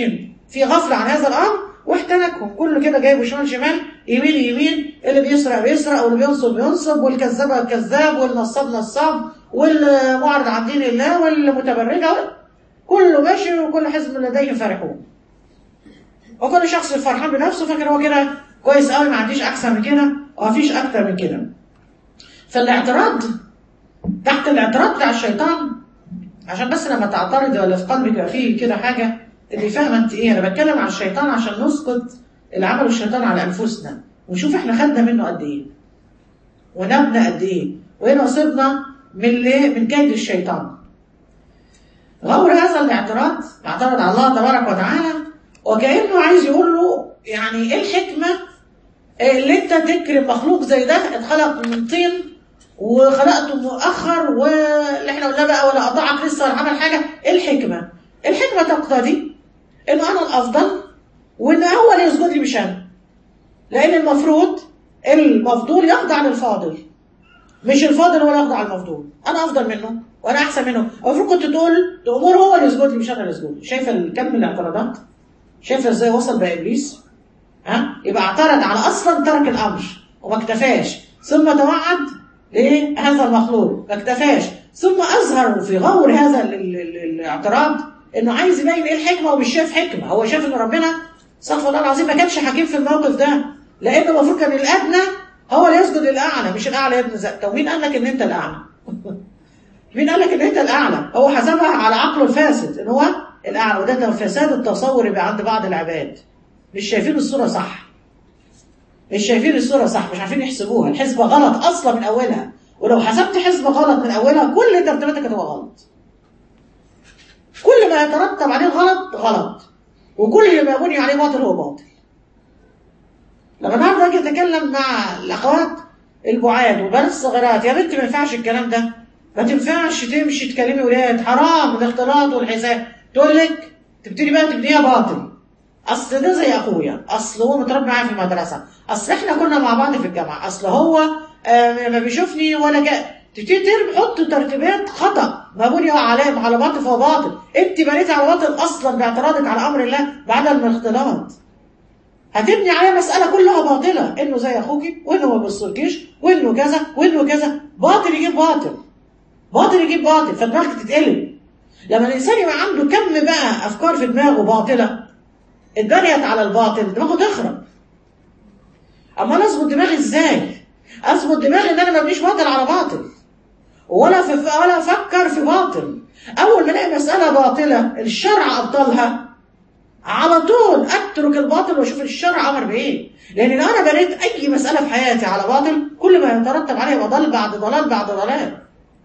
في غفله عن هذا الامر واحتنكهم كله كده جايبه شمال شمال يمين يمين اللي بيسرق بيسرق واللي بينصب بينصب والكذاب كذاب والنصاب نصاب والمعرض عن دين الله والمتبرجه كله ماشي وكل حزب لديه فرحون وكل شخص فرحان بنفسه فاكر هو كده كويس قوي ما عنديش احسن من كده ومفيش اكتر من كده فالاعتراض تحت الاعتراض بتاع الشيطان عشان بس لما تعترض ولا في قلبك يبقى فيه كده حاجه اللي فاهمه انت ايه انا بتكلم عن الشيطان عشان نسقط اللي عمله الشيطان على انفسنا ونشوف احنا خدنا منه قد ايه ونبنى قد ايه وايه نصيبنا من ليه من كيد الشيطان غور هذا الاعتراض اعترض على الله تبارك وتعالى وكانه عايز يقول له يعني ايه الحكمه اللي انت تكرم مخلوق زي ده اتخلق من طين وخلقته مؤخر واللي احنا قلنا بقى ولا اطاعك لسه ولا عمل حاجه ايه الحكمه؟ الحكمه تقتضي انه انا الافضل وان هو اللي يسجد لي مش انا لان المفروض المفضول يخضع للفاضل مش الفاضل ولا يخضع للمفضول انا افضل منه وانا احسن منه المفروض كنت تقول تامر هو اللي يسجد لي مش انا اللي اسجد شايفه كم الاعتراضات شايفه ازاي وصل بقى ابليس ها يبقى اعترض على اصلا ترك الامر وما اكتفاش ثم توعد لهذا المخلوق ما اكتفاش ثم اظهر في غور هذا ال ال ال الاعتراض انه عايز يبين ايه الحكمه ومش شايف حكمه هو شايف ان ربنا استغفر الله العظيم ما كانش حكيم في الموقف ده لان المفروض كان الادنى هو اللي يسجد للاعلى مش الاعلى يا ابن زق ومين قال لك ان انت الاعلى مين قال لك ان انت الاعلى هو حسبها على عقله الفاسد ان هو الاعلى وده فساد التصور يبقى عند بعض العباد مش شايفين الصوره صح مش شايفين الصوره صح مش عارفين يحسبوها الحسبه غلط اصلا من اولها ولو حسبت حسبه غلط من اولها كل ترتيباتك هتبقى غلط كل ما يترتب عليه غلط غلط وكل ما يبني عليه باطل هو باطل لما النهارده اجي اتكلم مع الاخوات البعاد وبنات الصغيرات يا بنتي ما ينفعش الكلام ده ما تنفعش تمشي تكلمي ولاد حرام الاختلاط والحساب تقول لك تبتدي بقى تبنيها باطل اصل ده زي اخويا اصل هو متربي معايا في المدرسه اصل احنا كنا مع بعض في الجامعه اصل هو آه ما بيشوفني ولا جاء تبتدي ترمي حط ترتيبات خطا مبني على على باطل فهو باطل انت بنيتي على باطل اصلا باعتراضك على امر الله بعدم الاختلاط هتبني عليه مسألة كلها باطلة إنه زي أخوكي وإنه ما بيبصلكيش وإنه كذا وإنه كذا باطل يجيب باطل باطل يجيب باطل فدماغك تتقلب لما الإنسان يبقى عنده كم بقى أفكار في دماغه باطلة اتبنيت على الباطل دماغه تخرب أما أنا أظبط دماغي إزاي؟ أظبط دماغي إن أنا ما ابنيش باطل على باطل ولا في ولا أفكر في باطل أول ما ألاقي مسألة باطلة الشرع أبطلها على طول اترك الباطل واشوف الشرع امر بايه لان لو انا بنيت اي مساله في حياتي على باطل كل ما يترتب عليه يبقى ضل بعد ضلال بعد ضلال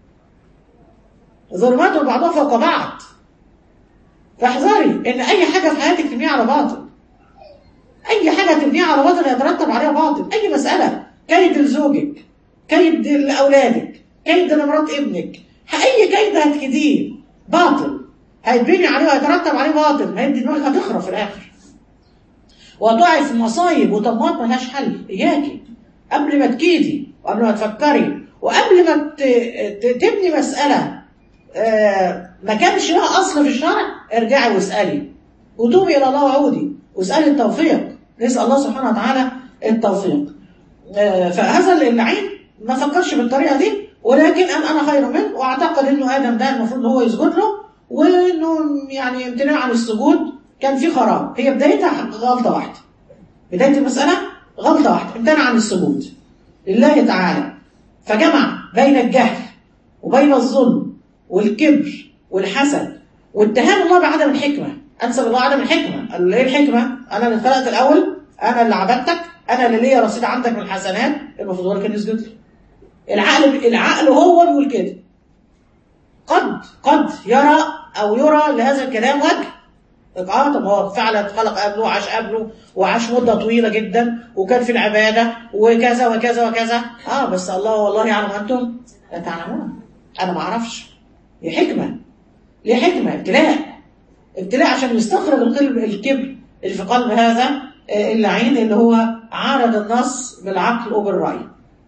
ظلمات بعضها فوق بعض فاحذري ان اي حاجه في حياتك تبنيها على باطل اي حاجه تبنيها على باطل يترتب عليها باطل اي مساله كيد لزوجك كيد لاولادك كيد لمرات ابنك اي كيد هتكديه باطل هيتبني عليه وهيترتب عليه باطل هيدي دماغك هتخرب في الاخر وهتقعي في مصايب وطماط ملهاش حل اياكي قبل ما تكيدي وقبل ما تفكري وقبل ما تبني مساله آه ما كانش لها اصل في الشرع ارجعي واسالي وتوبي الى الله وعودي واسالي التوفيق نسال الله سبحانه وتعالى التوفيق آه فهذا اللعين ما فكرش بالطريقه دي ولكن انا انا خير منه واعتقد انه ادم ده المفروض هو يسجد له وانه يعني امتناع عن السجود كان في خراب هي بدايتها غلطه واحده بدايه المساله غلطه واحده امتنع عن السجود لله تعالى فجمع بين الجهل وبين الظلم والكبر والحسد واتهام الله بعدم الحكمه انسب الله عدم الحكمه قال ايه الحكمه انا اللي خلقت الاول انا اللي عبدتك انا اللي ليا رصيد عندك من الحسنات المفروض هو كان يسجد لي العقل العقل هو بيقول كده قد قد يرى او يرى لهذا الكلام وجه اه طب هو فعلا خلق قبله وعاش قبله وعاش مده طويله جدا وكان في العباده وكذا وكذا وكذا اه بس الله والله يعلم انتم لا تعلمون انا ما اعرفش دي حكمه ليه حكمه ابتلاء ابتلاء عشان يستخرج القلب الكبر اللي في قلب هذا اللعين اللي هو عارض النص بالعقل وبالراي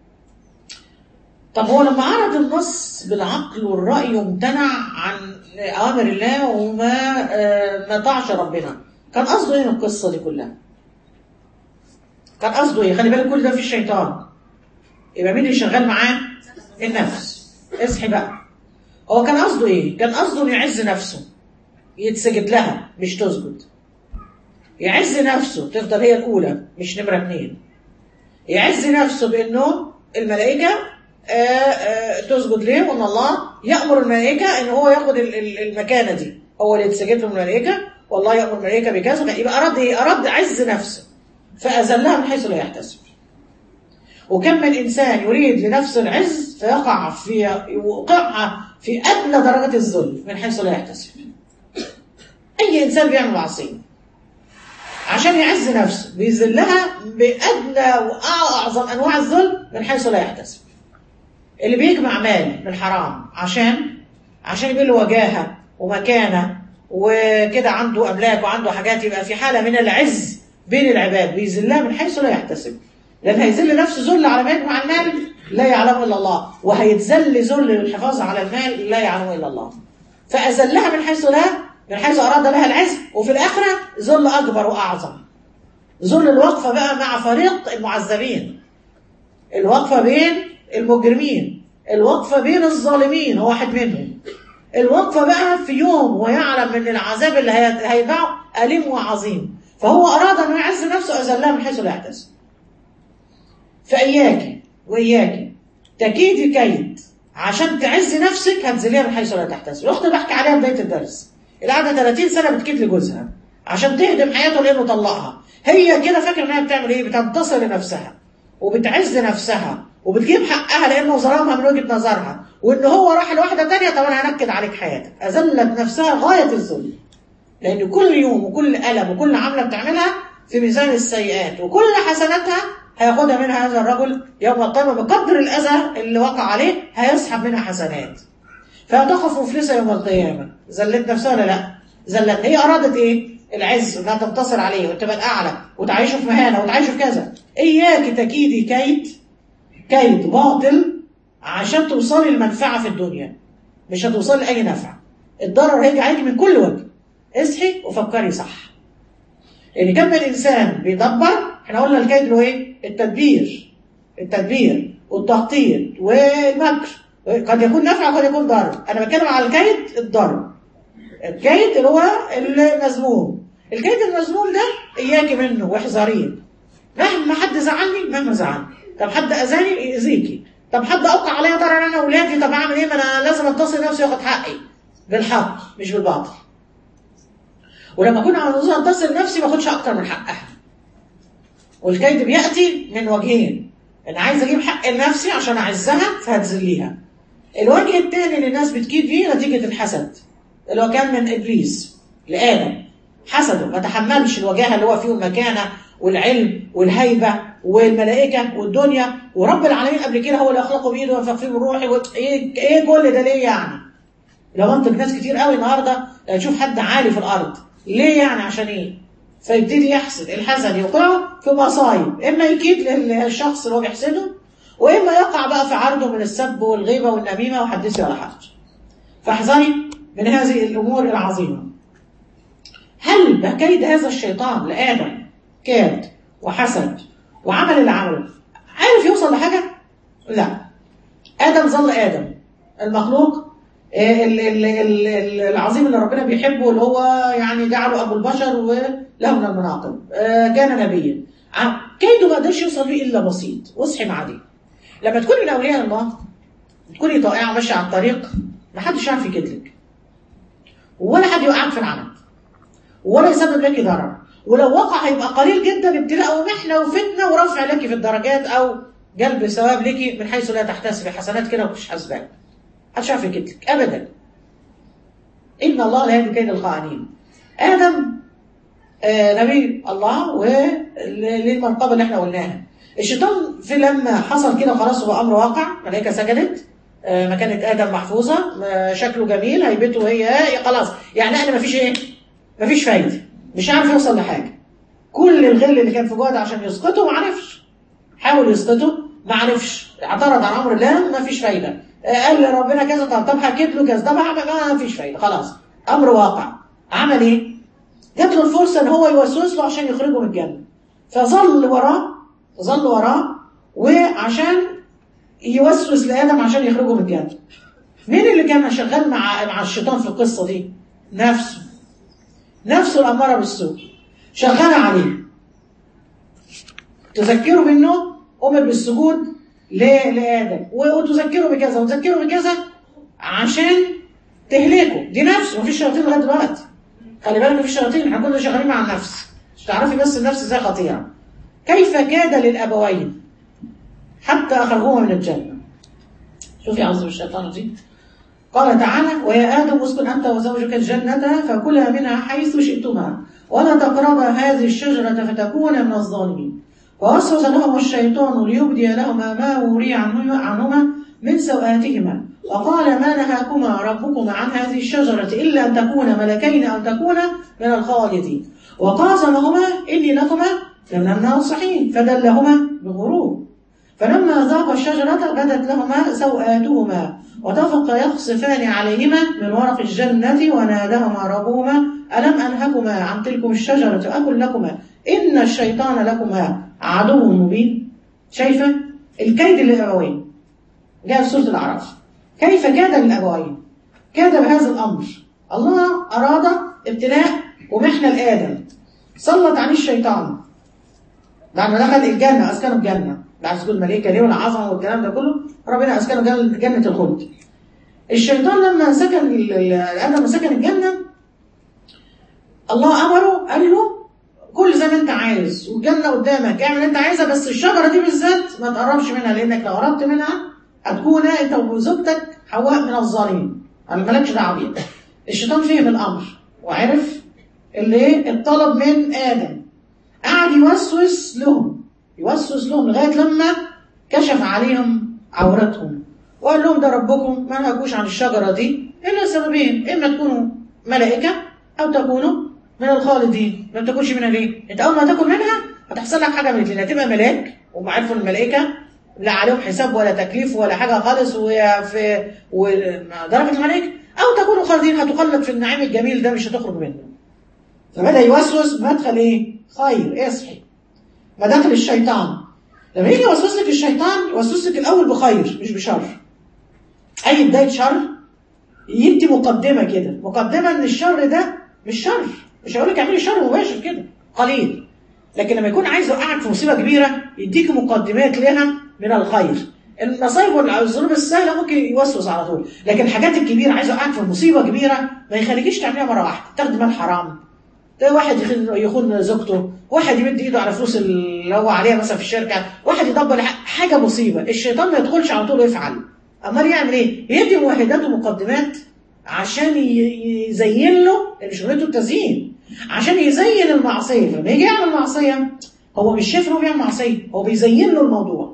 طب هو لما عرض النص بالعقل والرأي وامتنع عن أوامر الله وما ما طاعش ربنا كان قصده ايه من القصه دي كلها كان قصده ايه خلي بالك كل ده في الشيطان يبقى مين اللي شغال معاه النفس اصحي بقى هو كان قصده ايه كان قصده انه يعز نفسه يتسجد لها مش تسجد يعز نفسه تفضل هي الاولى مش نمره اتنين يعز نفسه بانه الملائكه آآ آآ تسجد ليه وان الله يامر الملائكه ان هو ياخد ال- ال- المكانه دي هو اللي يتسجد له الملائكه والله يامر الملائكه بكذا يبقى اراد ايه اراد عز نفسه فاذلها من حيث لا يحتسب وكم من انسان يريد لنفسه العز فيقع في يوقعها في ادنى درجه الذل من حيث لا يحتسب اي انسان بيعمل معصيه عشان يعز نفسه بيذلها بادنى واعظم انواع الذل من حيث لا يحتسب اللي بيجمع مال من حرام عشان عشان يبقى له وجاهه ومكانه وكده عنده املاك وعنده حاجات يبقى في حاله من العز بين العباد بيذلها من حيث لا يحتسب لان هيذل نفسه ذل على ما يجمع المال لا يعلمه الا الله وهيتذل ذل للحفاظ على المال لا يعلمه الا الله فاذلها من حيث لا من حيث اراد لها العز وفي الاخره ذل اكبر واعظم ذل الوقفه بقى مع فريق المعذبين الوقفه بين المجرمين الوقفه بين الظالمين هو واحد منهم الوقفه بقى في يوم ويعلم ان العذاب اللي هي- هيدعه اليم وعظيم فهو اراد انه يعز نفسه اذلها من حيث لا يحتسب فاياك واياك تكيدي كيد عشان تعزي نفسك هتذليها من حيث لا تحتسب الاخت اللي بحكي عليها بدايه الدرس اللي قاعده 30 سنه بتكيد لجوزها عشان تهدم حياته لانه طلقها هي كده فاكره انها بتعمل ايه بتنتصر لنفسها وبتعز نفسها وبتجيب حقها لانه ظلمها من وجهه نظرها وان هو راح لواحده تانية طب انا هنكد عليك حياتك اذلت نفسها غايه الذل لان كل يوم وكل الم وكل عمله بتعملها في ميزان السيئات وكل حسناتها هياخدها منها هذا الرجل يوم القيامه بقدر الاذى اللي وقع عليه هيسحب منها حسنات فهتخف مفلسه يوم القيامه ذلت نفسها ولا لا؟ ذلت هي ارادت ايه؟ العز انها تنتصر عليه وتبقى الاعلى وتعيشه في مهانه وتعيشه في كذا اياك تكيدي كيد كيد باطل عشان توصلي المنفعه في الدنيا مش هتوصلي لاي نفع الضرر هيجي عليك من كل وجه اصحي وفكري صح لان كم من انسان بيدبر احنا قلنا الكيد له ايه؟ التدبير التدبير والتخطيط والمكر قد يكون نفع وقد يكون ضرر انا بتكلم على الكيد الضرر الكيد اللي هو المذموم الكيد المذموم ده اياكي منه واحذريه مهما حد زعلني مهما زعلني طب حد اذاني يأذيكي طب حد اوقع عليا ضرر انا واولادي طب اعمل ايه ما انا لازم اتصل نفسي واخد حقي بالحق مش بالباطل ولما كنا عاوزين انتصر نفسي ما اخدش اكتر من حقها والكيد بياتي من وجهين انا عايز اجيب حق لنفسي عشان اعزها فهتذليها الوجه الثاني اللي الناس بتكيد فيه نتيجه الحسد اللي هو كان من ابليس لادم حسده ما تحملش الوجاهه اللي هو فيه المكانه والعلم والهيبه والملائكه والدنيا ورب العالمين قبل كده هو اللي اخلقه بايده وانفق فيه من روحي و... ايه ايه كل ده ليه يعني؟ لو انت ناس كتير قوي النهارده تشوف حد عالي في الارض ليه يعني عشان ايه؟ فيبتدي يحسد الحسد يوقعه في مصايب اما يكيد للشخص اللي هو بيحسده واما يقع بقى في عرضه من السب والغيبه والنميمه وحدثي ولا حرج. فاحذري من هذه الامور العظيمه. هل بكيد هذا الشيطان لادم كاد وحسد وعمل اللي عمله عارف يوصل لحاجه؟ لا. ادم ظل ادم المخلوق ال- ال- ال- ال- العظيم اللي ربنا بيحبه اللي هو يعني جعله ابو البشر وله من المناقب آه، كان نبيا ع- كيده ما قدرش يوصل ليه الا بسيط واصحي مع دي لما تكوني من اولياء الله تكوني طائعه ماشيه على الطريق ما حدش يعرف يكدلك ولا حد يوقعك في العنب ولا يسبب لك ضرر ولو وقع هيبقى قليل جدا ابتلاء ومحنه وفتنه ورفع لك في الدرجات او جلب ثواب لك من حيث لا تحتسبي حسنات كده ومش حاسباك محدش يعرف يكدلك ابدا ان الله لا يهدي كيد الخائنين ادم آه نبي الله وللمنقبه اللي احنا قلناها الشيطان في لما حصل كده خلاص هو امر واقع ملائكه سجدت آه مكانه ادم محفوظه آه شكله جميل هيبته هي آه خلاص يعني انا مفيش ايه مفيش فايده مش عارف يوصل لحاجه كل الغل اللي كان في جوه ده عشان يسقطه ما عرفش حاول يسقطه ما عرفش اعترض على امر الله ما فيش فايده آه، قال لربنا كذا طب طب هكيد له كذا طب هعمل ما فيش فايده خلاص امر واقع عمل ايه؟ جات له الفرصه ان هو يوسوس له عشان يخرجه من الجنه فظل وراه ظل وراه وعشان يوسوس لادم عشان يخرجه من الجنه مين اللي كان شغال مع مع الشيطان في القصه دي نفسه نفسه الاماره بالسوء شغال عليه تذكره بالنوم امر بالسجود ل- لادم وتذكره بكذا وتذكره بكذا عشان تهلكه دي نفس مفيش شياطين لغايه دلوقتي خلي بالك مفيش شياطين احنا كنا شغالين مع النفس مش تعرفي بس النفس ازاي خطيره كيف كاد للابوين حتى اخرجوهما من الجنه شوفي عظم الشيطان دي قال تعالى ويا آدم اسكن أنت وزوجك الجنة فكلا منها حيث شئتما ولا تقربا هذه الشجرة فتكونا من الظالمين ووسوس لهما الشيطان ليبدي لهما ما وري عنه- عنهما من سوآتهما وقال ما نهاكما ربكما عن هذه الشجرة إلا أن تكونا ملكين أو تكونا من الخالدين وقاسمهما إني لكما لمن الناصحين فدلهما بغرور فلما ذاقا الشجرة بدت لهما سوآتهما وطفقا يخصفان عليهما من ورق الجنة ونادهما ربهما ألم أنهكما عن تلكم الشجرة أقل لكما إن الشيطان لكما عدو مبين شايفة الكيد للأبوين جاء في سورة الأعراف كيف كاد للأبوين كاد بهذا الأمر الله أراد ابتلاء ومحنة لآدم سلط عليه الشيطان بعد ما دخل الجنة أسكنه الجنة بعد سكون الملائكة ليه والعظمة والكلام ده كله ربنا أسكنه جنة جنة الخلد الشيطان لما سكن ال- ال- آدم لما سكن الجنة الله أمره قال له كل زي ما أنت عايز والجنة قدامك اعمل اللي أنت عايزها بس الشجرة دي بالذات ما تقربش منها لأنك لو قربت منها هتكون أنت وزوجتك حواء من الظالمين أنا مالكش دعوة بيها الشيطان فهم الأمر وعرف اللي إيه الطلب من آدم قعد يوسوس لهم يوسوس لهم لغايه لما كشف عليهم عورتهم وقال لهم ده ربكم ما نهاكوش عن الشجره دي الا سببين اما تكونوا ملائكه او تكونوا من الخالدين ما تاكلش منها ليه؟ انت اول ما تاكل منها هتحصل لك حاجه من الاثنين هتبقى ملاك وهم عارفوا الملائكه لا عليهم حساب ولا تكليف ولا حاجه خالص وفي ودرجه الملائكه او تكونوا خالدين هتخلد في النعيم الجميل ده مش هتخرج منه فبدا يوسوس مدخل ايه؟ خير اصحي مداخل الشيطان لما يجي يوسوس لك الشيطان يوسوس لك الاول بخير مش بشر اي بدايه شر يدي مقدمه كده مقدمه ان الشر ده مش شر مش هقول لك اعملي شر مباشر كده قليل لكن لما يكون عايز يوقعك في مصيبه كبيره يديك مقدمات لها من الخير المصايب والذنوب السهله ممكن يوسوس على طول لكن الحاجات الكبيره عايز يوقعك في مصيبه كبيره ما يخليكيش تعمليها مره واحده تاخدي مال حرام ده واحد يخون يخون زوجته واحد يمد ايده على فلوس اللي هو عليها مثلا في الشركه واحد يدبر حاجه مصيبه الشيطان ما يدخلش على طول ويفعل امال يعمل ايه يدي مؤهدات ومقدمات عشان ي- يزين له اللي شغلته التزيين عشان يزين المعصيه لما يجي يعمل معصيه هو مش شايف ان هو بيعمل معصيه هو بيزين له الموضوع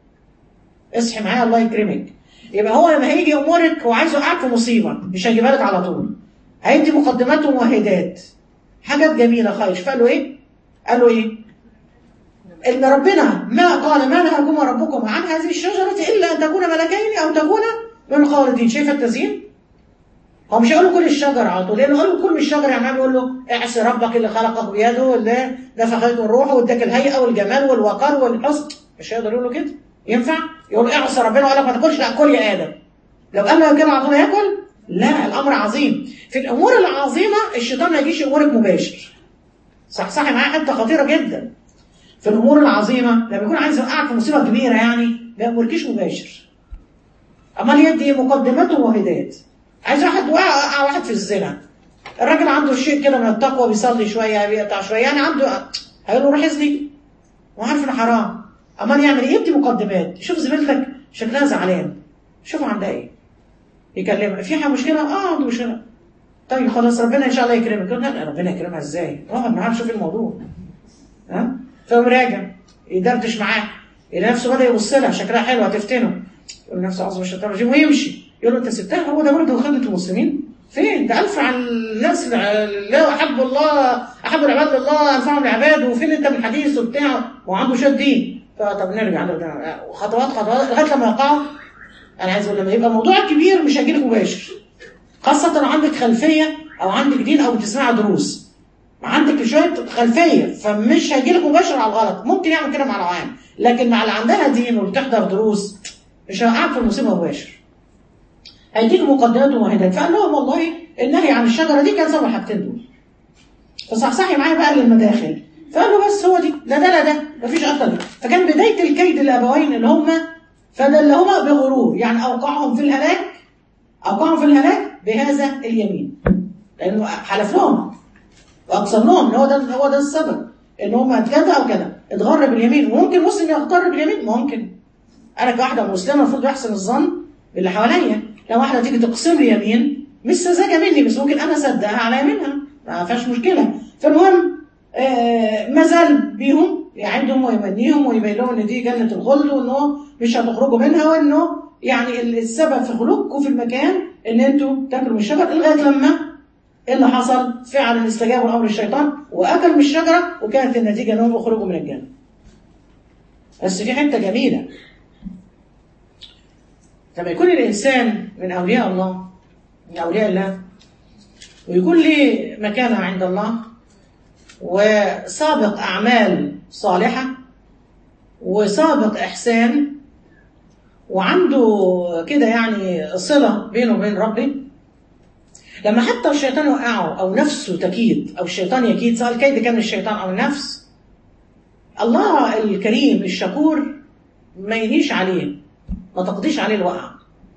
اصحي معايا الله يكرمك يبقى هو لما هيجي يامرك هو عايز يوقعك في مصيبه مش هيجيبها لك على طول هيدي مقدمات ومؤهدات حاجات جميله خالص فقالوا ايه قالوا ايه ان ربنا ما قال ما نهاكما ربكم عن هذه الشجره الا ان تكون ملكين او تكون من الخالدين شايفه التزيين هو مش هيقول له كل الشجر على طول لانه قال له كل من الشجر يعني بيقول له اعصي ربك اللي خلقك بيده اللي نفخت من روحه واداك الهيئه والجمال والوقار والحسن مش هيقدر يقول له كده ينفع يقول له اعصي ربنا وقال لك ما تاكلش لا كل يا ادم لو قال له كده على طول ياكل لا الامر عظيم في الامور العظيمه الشيطان ما يجيش يامرك مباشر صح صح معايا حته خطيره جدا في الامور العظيمه لما يكون عايز يوقعك في مصيبه كبيره يعني ما يامركيش مباشر امال يدي مقدمات ومهدات عايز واحد وقع وقع واحد في الزنا الراجل عنده شيء كده من التقوى بيصلي شويه بيقطع شويه يعني عنده هيقول له روح ازني وعارف انه حرام امال يعمل ايه يدي مقدمات شوف زميلتك شكلها زعلان شوف عندها ايه يكلمها في حاجه مشكله اه عنده مشكله طيب خلاص ربنا ان شاء الله يكرمك يقول لا ربنا يكرمها ازاي اقعد معاها شوف الموضوع ها فيقوم راجع يدردش معاه يلاقي نفسه بدا يبص لها شكلها حلو هتفتنه يقول نفسه اعوذ بالشيطان الرجيم ويمشي يقول له انت سبتها هو ده برضه خدمه المسلمين فين ده الف عن الناس لا احب الله احب العباد لله انفعهم العباد وفين انت من الحديث وبتاع وعنده شد دين فطب نرجع خطوات خطوات لغايه لما يقعوا انا عايز اقول لما يبقى موضوع كبير مش هيجيلك مباشر خاصه لو عندك خلفيه او عندك دين او بتسمع دروس عندك شويه خلفيه فمش هيجيلك مباشر على الغلط ممكن يعمل كده مع العوام لكن مع اللي عندها دين وبتحضر دروس مش هيقعك في المصيبه مباشر هيديك مقدمات ومهدات فقال لهم والله النهي عن الشجره دي كان سبب الحاجتين دول فصحصحي معايا بقى للمداخل فقالوا بس هو دي لا ده لا ده مفيش اكتر دي فكان بدايه الكيد الابوين اللي هم فدلهما بغرور يعني اوقعهم في الهلاك اوقعهم في الهلاك بهذا اليمين لانه حلف لهم واقسم لهم ان هو ده هو ده السبب ان هم كذا او كذا اتغر باليمين وممكن مسلم يغتر باليمين ممكن انا كواحده مسلمه المفروض يحسن الظن باللي حواليا لو واحده تيجي تقسم لي يمين مش سذاجه مني بس ممكن انا اصدقها على يمينها ما فيهاش مشكله فالمهم آه ما زال بيهم يعدهم ويمنيهم ويبين لهم ان دي جنه الخلد وانه مش هتخرجوا منها وانه يعني السبب في خلوقكم في المكان ان انتوا تاكلوا من الشجر لغايه لما ايه اللي حصل؟ فعلا استجابوا لامر الشيطان واكلوا من الشجره وكانت النتيجه انهم يخرجوا من الجنه. بس في حته جميله لما يكون الانسان من اولياء الله من اولياء الله ويكون له مكانه عند الله وسابق اعمال صالحه وسابق احسان وعنده كده يعني صله بينه وبين ربه لما حتى الشيطان يوقعه او نفسه تكيد او الشيطان يكيد سواء الكيد كان من الشيطان او النفس الله الكريم الشكور ما ينهيش عليه ما تقضيش عليه الوقع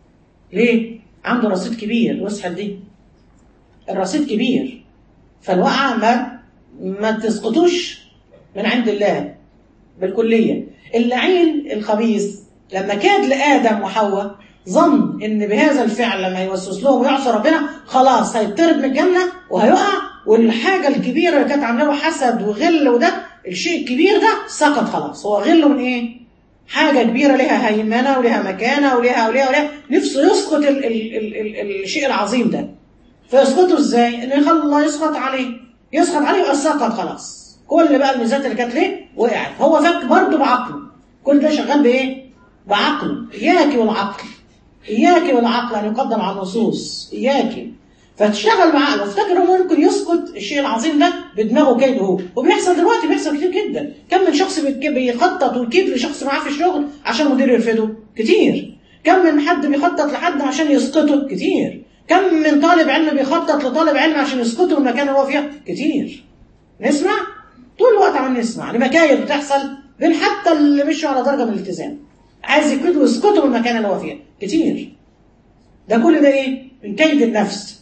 ليه؟ عنده رصيد كبير وسحب دي الرصيد كبير فالوقعة ما ما تسقطوش من عند الله بالكلية اللعين الخبيث لما كاد لآدم وحواء ظن ان بهذا الفعل لما يوسوس لهم ويعصى ربنا خلاص هيطرد من الجنة وهيقع والحاجة الكبيرة اللي كانت عامله له حسد وغل وده الشيء الكبير ده سقط خلاص هو غله من ايه؟ حاجة كبيرة لها هيمنة ولها مكانة ولها ولها ولها نفسه يسقط ال ال ال ال الشيء العظيم ده فيسقطه ازاي؟ ان يخلي الله يسقط عليه يسقط عليه يبقى سقط خلاص كل بقى الميزات اللي كانت ليه وقعت هو فك برضه بعقله كل ده شغال بايه؟ بعقله اياك والعقل اياك والعقل ان يقدم على النصوص اياك فتشتغل بعقله افتكر هو ممكن يسقط الشيء العظيم ده بدماغه كيده هو وبيحصل دلوقتي بيحصل كتير جدا كم من شخص بيخطط ويكيد لشخص معاه في الشغل عشان مدير يرفضه كتير كم من حد بيخطط لحد عشان يسقطه كتير كم من طالب علم بيخطط لطالب علم عشان يسقطه من المكان اللي هو فيه كتير نسمع طول الوقت عم نسمع لمكايد بتحصل بين حتى اللي مشوا على درجه من الالتزام عايز يكيدوا ويسقطوا من المكان اللي هو فيه كتير ده كل ده ايه من كيد النفس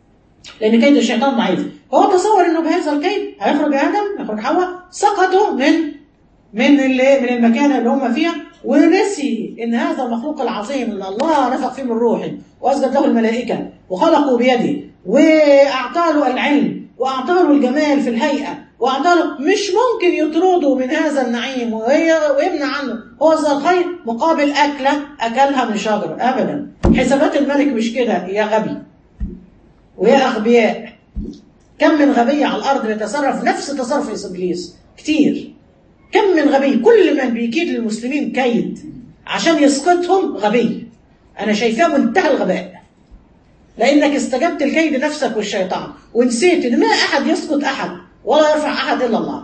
لان كيد الشيطان ضعيف فهو تصور انه بهذا الكيد هيخرج ادم يخرج حواء سقطوا من من اللي من المكان اللي هم فيها ونسي ان هذا المخلوق العظيم اللي الله نفخ فيه من روحه واسجد له الملائكه وخلقه بيده واعطى له العلم واعطى له الجمال في الهيئه واعطى له مش ممكن يطرده من هذا النعيم ويمنع عنه هو ذا الخير مقابل اكله اكلها من شجره ابدا حسابات الملك مش كده يا غبي ويا اغبياء كم من غبي على الارض بيتصرف نفس تصرف ابليس كتير كم من غبي كل من بيكيد للمسلمين كيد عشان يسقطهم غبي انا شايفاه منتهى الغباء لانك استجبت لكيد نفسك والشيطان ونسيت ان ما احد يسقط احد ولا يرفع احد الا الله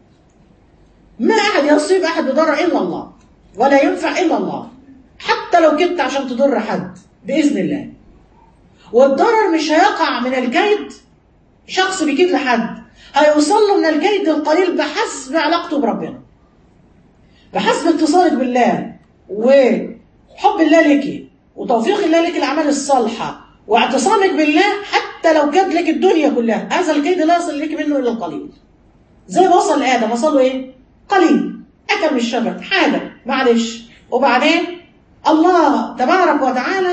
ما احد يصيب احد بضر الا الله ولا ينفع الا الله حتى لو كدت عشان تضر حد باذن الله والضرر مش هيقع من الكيد شخص بيكيد لحد هيوصل له من الكيد القليل بحسب علاقته بربنا بحسب اتصالك بالله وحب الله لك وتوفيق الله لك الاعمال الصالحه واعتصامك بالله حتى لو كاد لك الدنيا كلها هذا الكيد لا يصل لك منه الا القليل زي ما وصل لادم وصل له ايه قليل اكل من الشجر حاجه معلش وبعدين الله تبارك وتعالى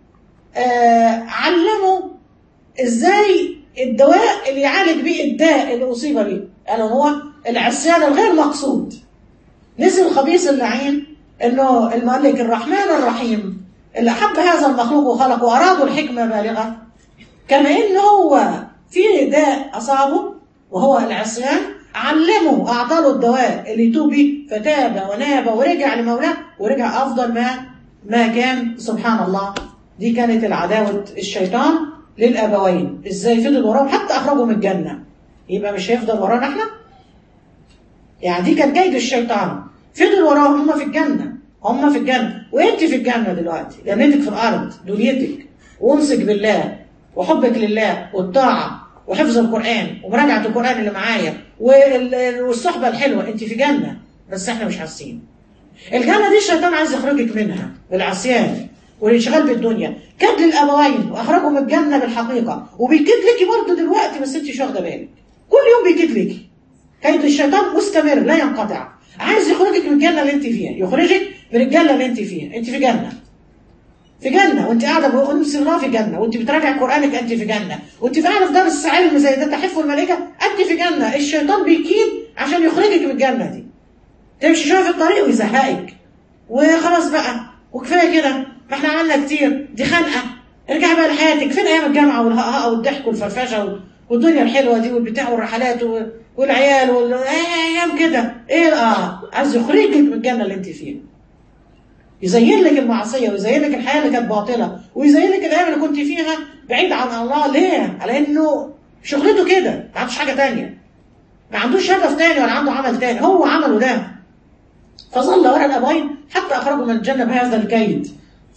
آه علمه ازاي الدواء اللي يعالج بيه الداء اللي اصيب به الا هو العصيان الغير مقصود نسي الخبيث اللعين انه الملك الرحمن الرحيم اللي احب هذا المخلوق وخلقه وارادوا الحكمه بالغه كما انه هو في داء اصابه وهو العصيان علمه اعطى له الدواء اللي يتوب به فتاب وناب ورجع لمولاه ورجع افضل ما ما كان سبحان الله دي كانت العداوه الشيطان للابوين ازاي فضل وراهم حتى اخرجوا من الجنه يبقى مش هيفضل ورانا احنا يعني دي كانت كيد الشيطان فضل وراهم هم في الجنة هم في الجنة وانت في الجنة دلوقتي جنتك في الأرض دنيتك وامسك بالله وحبك لله والطاعة وحفظ القرآن ومراجعة القرآن اللي معايا وال- والصحبة الحلوة انت في جنة بس احنا مش حاسين الجنة دي الشيطان عايز يخرجك منها بالعصيان والانشغال بالدنيا كد للأبوين وأخرجهم من الجنة بالحقيقة وبيكد لك برضه دلوقتي بس انت مش واخدة بالك كل يوم بيكد لك كيد الشيطان مستمر لا ينقطع عايز يخرجك من الجنة اللي انت فيها يخرجك من الجنة اللي انت فيها انت في جنة في جنة وانت قاعدة بأنس الله في جنة وانت بتراجع قرآنك انت في جنة وانت قاعدة في درس علم زي ده تحف الملائكة انت في جنة الشيطان بيكيد عشان يخرجك من الجنة دي تمشي شوية في الطريق ويزهقك وخلاص بقى وكفاية كده ما احنا عملنا كتير دي خنقة ارجع بقى لحياتك فين ايام الجامعة والهقهقة والضحك والفرفشة وال- والدنيا الحلوة دي والبتاع والرحلات وال- والعيال وال... ايه ايام كده ايه اه عايز يخرجك من الجنة اللي انت فيها يزين لك المعصية ويزين لك الحياة اللي كانت باطلة ويزين لك الأيام اللي كنت فيها بعيد عن الله ليه؟ على إنه شغلته كده ما عندوش حاجة تانية ما عندوش هدف تاني ولا عنده عمل تاني هو عمله ده فظل وراء الأبوين حتى أخرجوا من الجنة بهذا الكيد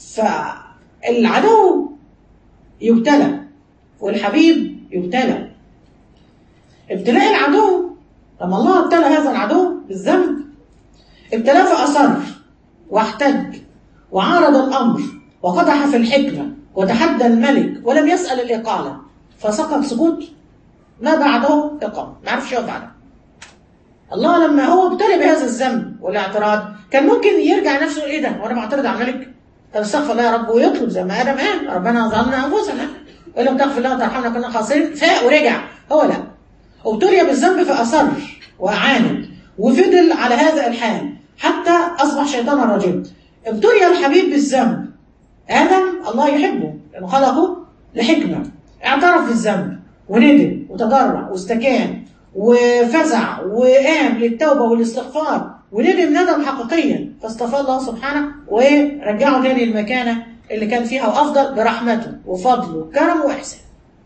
فالعدو يبتلى والحبيب يبتلى ابتلاء العدو لما الله ابتلى هذا العدو بالذنب ابتلاه فأصر واحتج وعارض الأمر وقدح في الحكمة وتحدى الملك ولم يسأل الإقالة فسقط سقوط ما بعده إقامة ما عرفش يقف بعدها الله لما هو ابتلي بهذا الذنب والاعتراض كان ممكن يرجع نفسه ايه ده وانا معترض على الملك طب استغفر الله يا رب ويطلب زي ما ادم قال ربنا ظلمنا انفسنا وان لم تغفر لنا وترحمنا كنا خاسرين فاق ورجع هو لا ابتلي بالذنب فاصر واعاند وفضل على هذا الحال حتى اصبح شيطانا رجيم ابتلي الحبيب بالذنب ادم الله يحبه لانه خلقه لحكمه اعترف بالذنب وندم وتضرع واستكان وفزع وقام للتوبه والاستغفار وندم ندم حقيقيا فاصطفى الله سبحانه ورجعه تاني المكانه اللي كان فيها وافضل برحمته وفضله وكرمه واحسانه.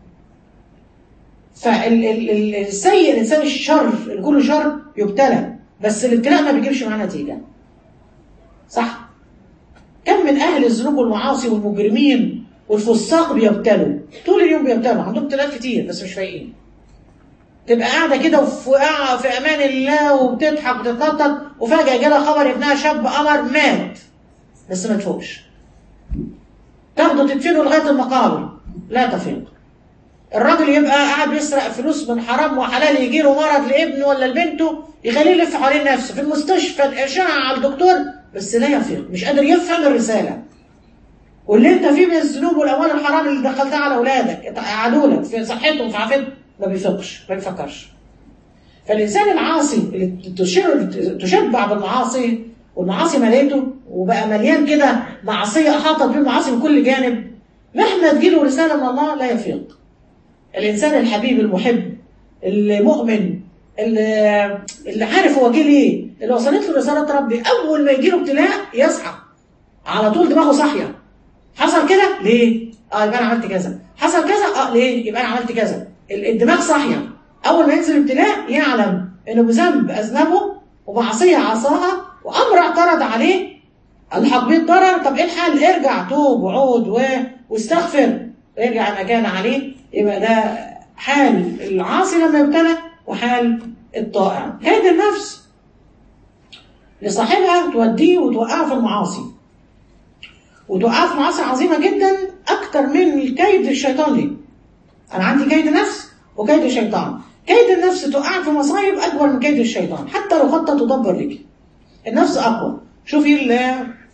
فالسيء الانسان الشر اللي كله شر يبتلى بس الابتلاء ما بيجيبش معاه نتيجه. صح؟ كم من اهل الذنوب والمعاصي والمجرمين والفساق بيبتلوا طول اليوم بيبتلوا عندهم ابتلاءات كتير بس مش فايقين. تبقى قاعده كده وفي في امان الله وبتضحك وتتنطط وفجاه جالها خبر ابنها شاب قمر مات بس ما تفوقش تاخده تدفنه لغايه المقابر لا تفيق الراجل يبقى قاعد بيسرق فلوس من حرام وحلال يجي له مرض لابنه ولا لبنته يخليه يلف حوالين نفسه في المستشفى الاشعه على الدكتور بس لا يفيق مش قادر يفهم الرساله واللي انت فيه من الذنوب والاموال الحرام اللي دخلتها على اولادك قعدوا لك في صحتهم في عافيتهم ما بيفكش ما بيفكرش فالإنسان العاصي اللي تشر تشبع بالمعاصي والمعاصي مليته وبقى مليان كده معصية أحاطت به المعاصي من كل جانب مهما تجيله رسالة من الله لا يفيق الإنسان الحبيب المحب المؤمن اللي, اللي عارف هو جه ليه اللي وصلت له رسالة ربي أول ما يجيله ابتلاء يصحى على طول دماغه صاحية حصل كده ليه؟ اه يبقى انا عملت كذا حصل كذا اه ليه؟ يبقى انا عملت كذا الدماغ صاحيه اول ما ينزل ابتلاء يعلم انه بذنب اذنبه ومعصيه عصاها وامر اعترض عليه الحق بيه الضرر طب ايه الحل؟ ارجع توب وعود و... واستغفر ارجع مكان عليه يبقى ده حال العاصي لما يبتلى وحال الطائع كيد النفس لصاحبها توديه وتوقعه في المعاصي وتوقعه في معاصي عظيمه جدا اكتر من الكيد الشيطان ليه انا عندي كيد نفس وكيد الشيطان كيد النفس توقعك في مصايب اكبر من كيد الشيطان حتى لو خطه تدبر لك النفس اقوى شوفي ال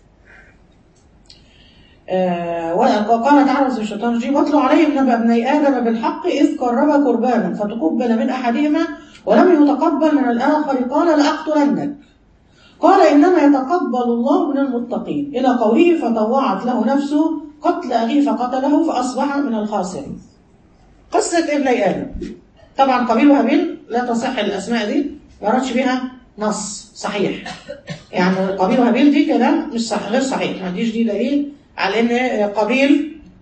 آه وقال تعالى في الشيطان الرجيم واتلوا عليهم نبأ ابني آدم بالحق إذ قربا قربانا فتقبل من أحدهما ولم يتقبل من الآخر قال لأقتلنك قال إنما يتقبل الله من المتقين إلى قوله فطوعت له نفسه قتل أخيه فقتله فأصبح من الخاسرين قصة ابني آدم طبعا قبيل وهابيل لا تصح الأسماء دي ما ردش بها نص صحيح يعني قبيل وهابيل دي كلام مش صح غير صحيح ما عنديش دي دليل على ان قبيل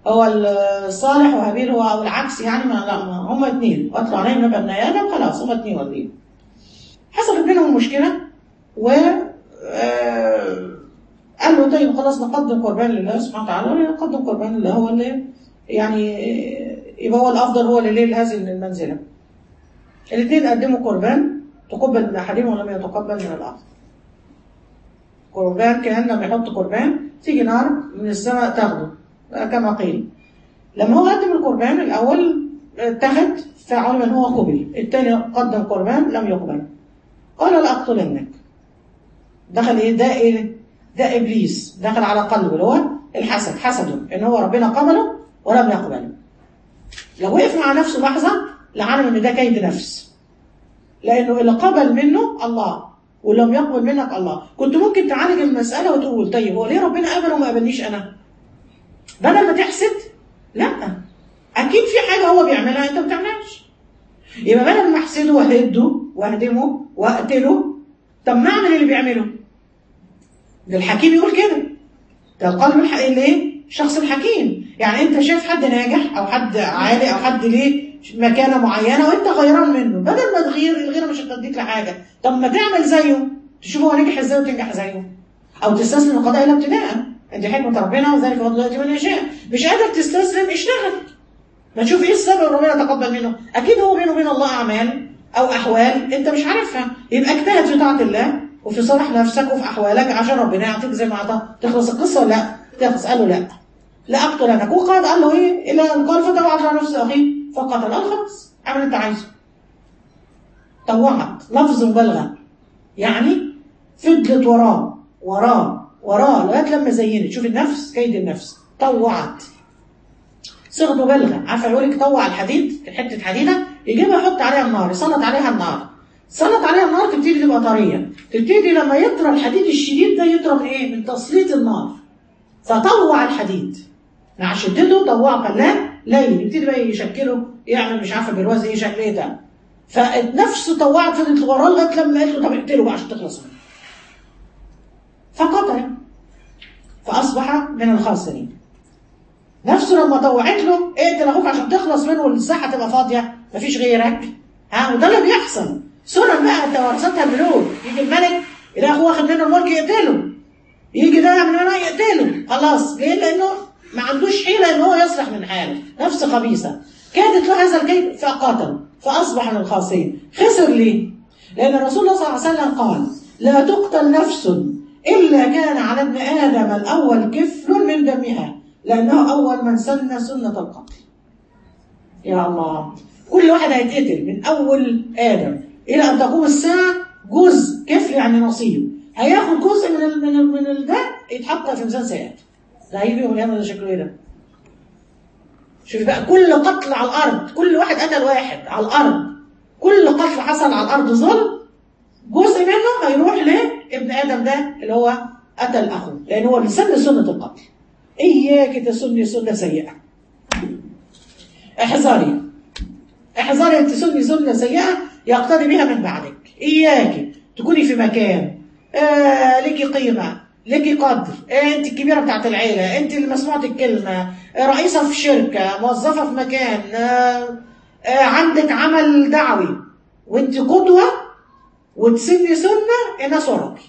هو الصالح وهابيل هو او العكس يعني ما لا ما هم اثنين واتلوا عليهم نبأ ابن ادم خلاص هم اثنين واخدين حصلت بينهم مشكله و آه، قال له طيب خلاص نقدم قربان لله سبحانه وتعالى نقدم قربان لله هو اللي يعني آه، يبقى هو الافضل هو اللي ليه هذه المنزله الاثنين قدموا قربان تقبل من احدهم ولم يتقبل من الاخر قربان كان لما يحط قربان تيجي نار من السماء تاخده كما قيل لما هو قدم القربان الاول اتخذ فعلم ان هو قبل الثاني قدم قربان لم يقبل قال لاقتلنك دخل ايه ده ايه ده ابليس دخل على قلبه اللي هو الحسد حسده ان هو ربنا قبله ولم يقبله لو وقف مع نفسه لحظه لعلم ان ده كيد نفس لانه اللي قبل منه الله ولم يقبل منك الله كنت ممكن تعالج المساله وتقول طيب هو ليه ربنا قبل وما قبلنيش انا بدل ما تحسد لا اكيد في حاجه هو بيعملها انت ما بتعملهاش يبقى بدل ما احسده واهده واهدمه واقتله طب ما اعمل اللي بيعمله ده الحكيم يقول كده ده القلب الح... اللي ايه الشخص الحكيم يعني انت شايف حد ناجح او حد عالي او حد ليه مكانه معينه وانت غيران منه بدل ما تغير الغيره مش هتديك لحاجه طب ما تعمل زيه تشوف هو نجح ازاي وتنجح زيه او تستسلم القضاء الى ابتداء دي حكمه ربنا وذلك فضل الله من يشاء مش قادر تستسلم اشتغل ما تشوف ايه السبب ربنا تقبل منه اكيد هو بينه وبين الله اعمال او احوال انت مش عارفها يبقى اجتهد في طاعه الله وفي صالح نفسك وفي احوالك عشان ربنا يعطيك زي ما اعطى تخلص القصه ولا لا تخلص قال له لا لا اقتلنك وقال قال له ايه الى ان قال فتوعت على نفس اخيه فقتل قال خلاص اعمل انت عايزه طوعت لفظ مبالغه يعني فضلت وراه وراه وراه لغايه لما زينت شوف النفس كيد النفس طوعت صيغه مبالغه عارفه يقول لك طوع الحديد حته حديده يجيبها يحط عليها النار يسلط عليها النار سلط عليها النار تبتدي تبقى طريه تبتدي لما يطرى الحديد الشديد ده يطرى من ايه من تسليط النار فطوع الحديد مع شدته طوعه خلاه لين يبتدي بقى يشكله يعمل مش عارفه بالوزن ايه شكل ايه ده فالنفس طوعت فضلت وراه لغايه لما قالت له طب اقتله بقى عشان تخلص منه فقتل فاصبح من الخاسرين نفسه لما طوعت له اقتل اخوك عشان تخلص منه والساحه تبقى فاضيه مفيش غيرك ها وده اللي بيحصل سنن بقى توارثتها الملوك يجي الملك يلاقي اخوه واخد منه الملك يقتله يجي ده من هنا يقتله خلاص ليه لانه ما عندوش حيله ان هو يصلح من حاله نفس خبيثه كادت له هذا الكيد فقتل فاصبح من الخاسرين خسر ليه؟ لان الرسول صلى الله عليه وسلم قال لا تقتل نفس الا كان على ابن ادم الاول كفل من دمها لانه اول من سن سنه القتل يا الله كل واحد هيتقتل من اول ادم الى ان تقوم الساعه جزء كفل يعني نصيب هياخد جزء من ال من ال من ال ده يتحط في ميزان سيئات ده هيجي يوم القيامه ده شكله ايه ده؟ شوف بقى كل قتل على الارض كل واحد قتل واحد على الارض كل قتل حصل على الارض ظلم جزء منه هيروح لابن ادم ده اللي هو قتل اخوه لان هو بيسن سنه القتل اياك تسني سنه سيئه احذري احذري ان تسني سنه سيئه يقتدي بها من بعدك اياك تكوني في مكان آه ليكي قيمه ليكي قدر آه انت الكبيره بتاعت العيله انت اللي مسموعه الكلمه آه رئيسه في شركه موظفه في مكان آه آه عندك عمل دعوي وانت قدوه وتسني سنه الناس وراكي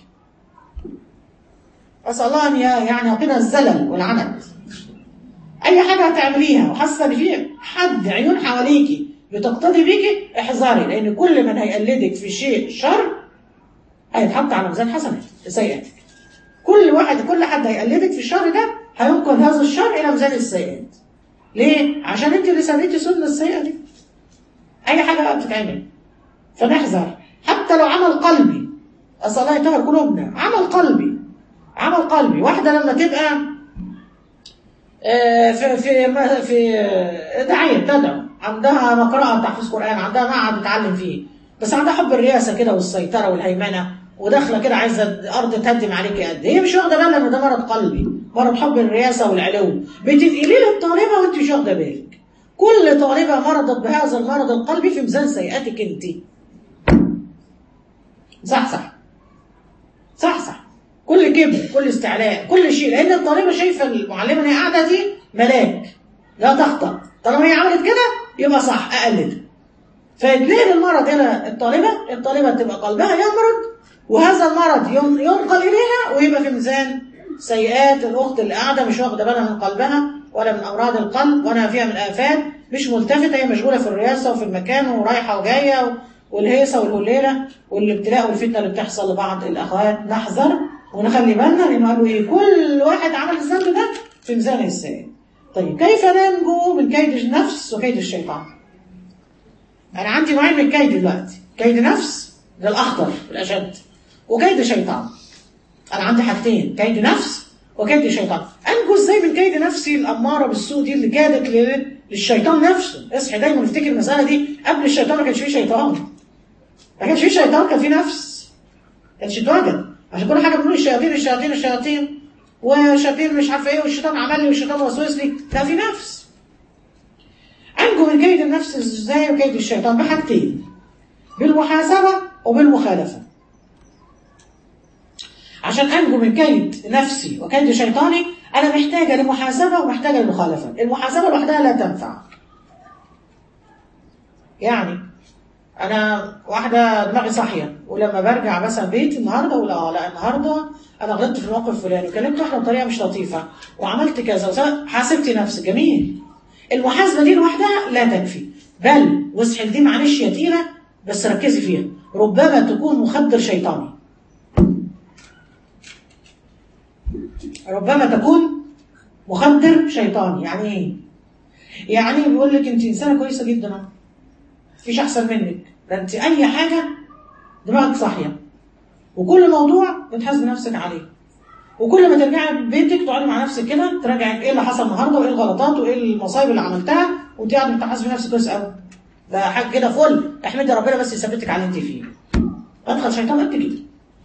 اسال الله ان يعني يعطينا الزلل والعنت اي حاجه هتعمليها وحاسه ان في حد عيون حواليكي بتقتدي بيكي احذري لان كل من هيقلدك في شيء شر هيتحط على ميزان حسنات سيئاتك كل واحد كل حد هيقلدك في الشر ده هينقل هذا الشر الى ميزان السيئات ليه عشان انت اللي سميتي سنه السيئه دي اي حاجه بقى بتتعمل فنحذر حتى لو عمل قلبي اسال الله يطهر قلوبنا عمل قلبي عمل قلبي واحده لما تبقى في في في داعيه تدعو عندها مقرأة تحفيظ قرآن عندها معهد بتتعلم فيه بس عندها حب الرئاسة كده والسيطرة والهيمنة وداخلة كده عايزة الأرض تهدم عليكي قد هي مش واخدة بالها إن ده مرض قلبي مرض حب الرئاسة والعلو بتتقلي للطالبة وأنت مش واخدة بالك كل طالبة مرضت بهذا المرض القلبي في ميزان سيئاتك أنت صح صح صح صح كل كبر كل استعلاء كل شيء لأن الطالبة شايفة المعلمة اللي قاعدة دي ملاك لا تخطأ طالما هي عملت كده يبقى صح اقلدها فيتنقل المرض الى الطالبه الطالبه تبقى قلبها يمرض وهذا المرض ين- ينقل اليها ويبقى في ميزان سيئات الاخت اللي قاعده مش واخده بالها من قلبها ولا من امراض القلب ولا فيها من الافات مش ملتفته هي مشغوله في الرئاسه وفي المكان ورايحه وجايه و- والهيصه والهليله والابتلاء والفتنه اللي بتحصل لبعض الاخوات نحذر ونخلي بالنا لانه قالوا ايه كل واحد عمل الذنب ده في ميزان السيئات طيب كيف ننجو من كيد النفس وكيد الشيطان؟ انا عندي نوعين من الكيد دلوقتي كيد نفس ده الاخطر الاشد وكيد شيطان انا عندي حاجتين كيد نفس وكيد شيطان انجو ازاي من كيد نفسي الاماره بالسوء دي اللي كادت ل- للشيطان نفسه اصحي دايما افتكر المساله دي قبل الشيطان ما كانش فيه شيطان ما كانش فيه شيطان كان فيه نفس ما كانش اتوجد عشان كل حاجه بنقول الشياطين الشياطين الشياطين والشياطين مش عارفه ايه والشيطان عمل لي والشيطان وسوس لي لا في نفس انجو من كيد النفس ازاي وكيد الشيطان بحاجتين بالمحاسبه وبالمخالفه عشان انجو من كيد نفسي وكيد شيطاني انا محتاجه لمحاسبه ومحتاجه لمخالفه المحاسبه لوحدها لا تنفع يعني انا واحده دماغي صاحيه ولما برجع مثلا بيتي النهارده ولا اه لا النهارده انا غلطت في الموقف الفلاني وكلمت واحده بطريقه مش لطيفه وعملت كذا وسا- حاسبتي نفسك جميل المحاسبه دي لوحدها لا تكفي بل واصحي دي معلش يا تيره بس ركزي فيها ربما تكون مخدر شيطاني ربما تكون مخدر شيطاني يعني ايه يعني بيقول لك انت انسانه كويسه جدا اهو مفيش احسن منك ده انت اي حاجه دماغك صاحيه وكل موضوع بتحاسب نفسك عليه وكل ما ترجعي بيتك تقعدي مع نفسك كده تراجعي ايه اللي حصل النهارده وايه الغلطات وايه المصايب اللي عملتها وانت قاعده بتحاسبي نفسك كويس قوي ده حاجه كده فل احمدي ربنا بس يثبتك على اللي انت فيه ادخل شيطان قد كده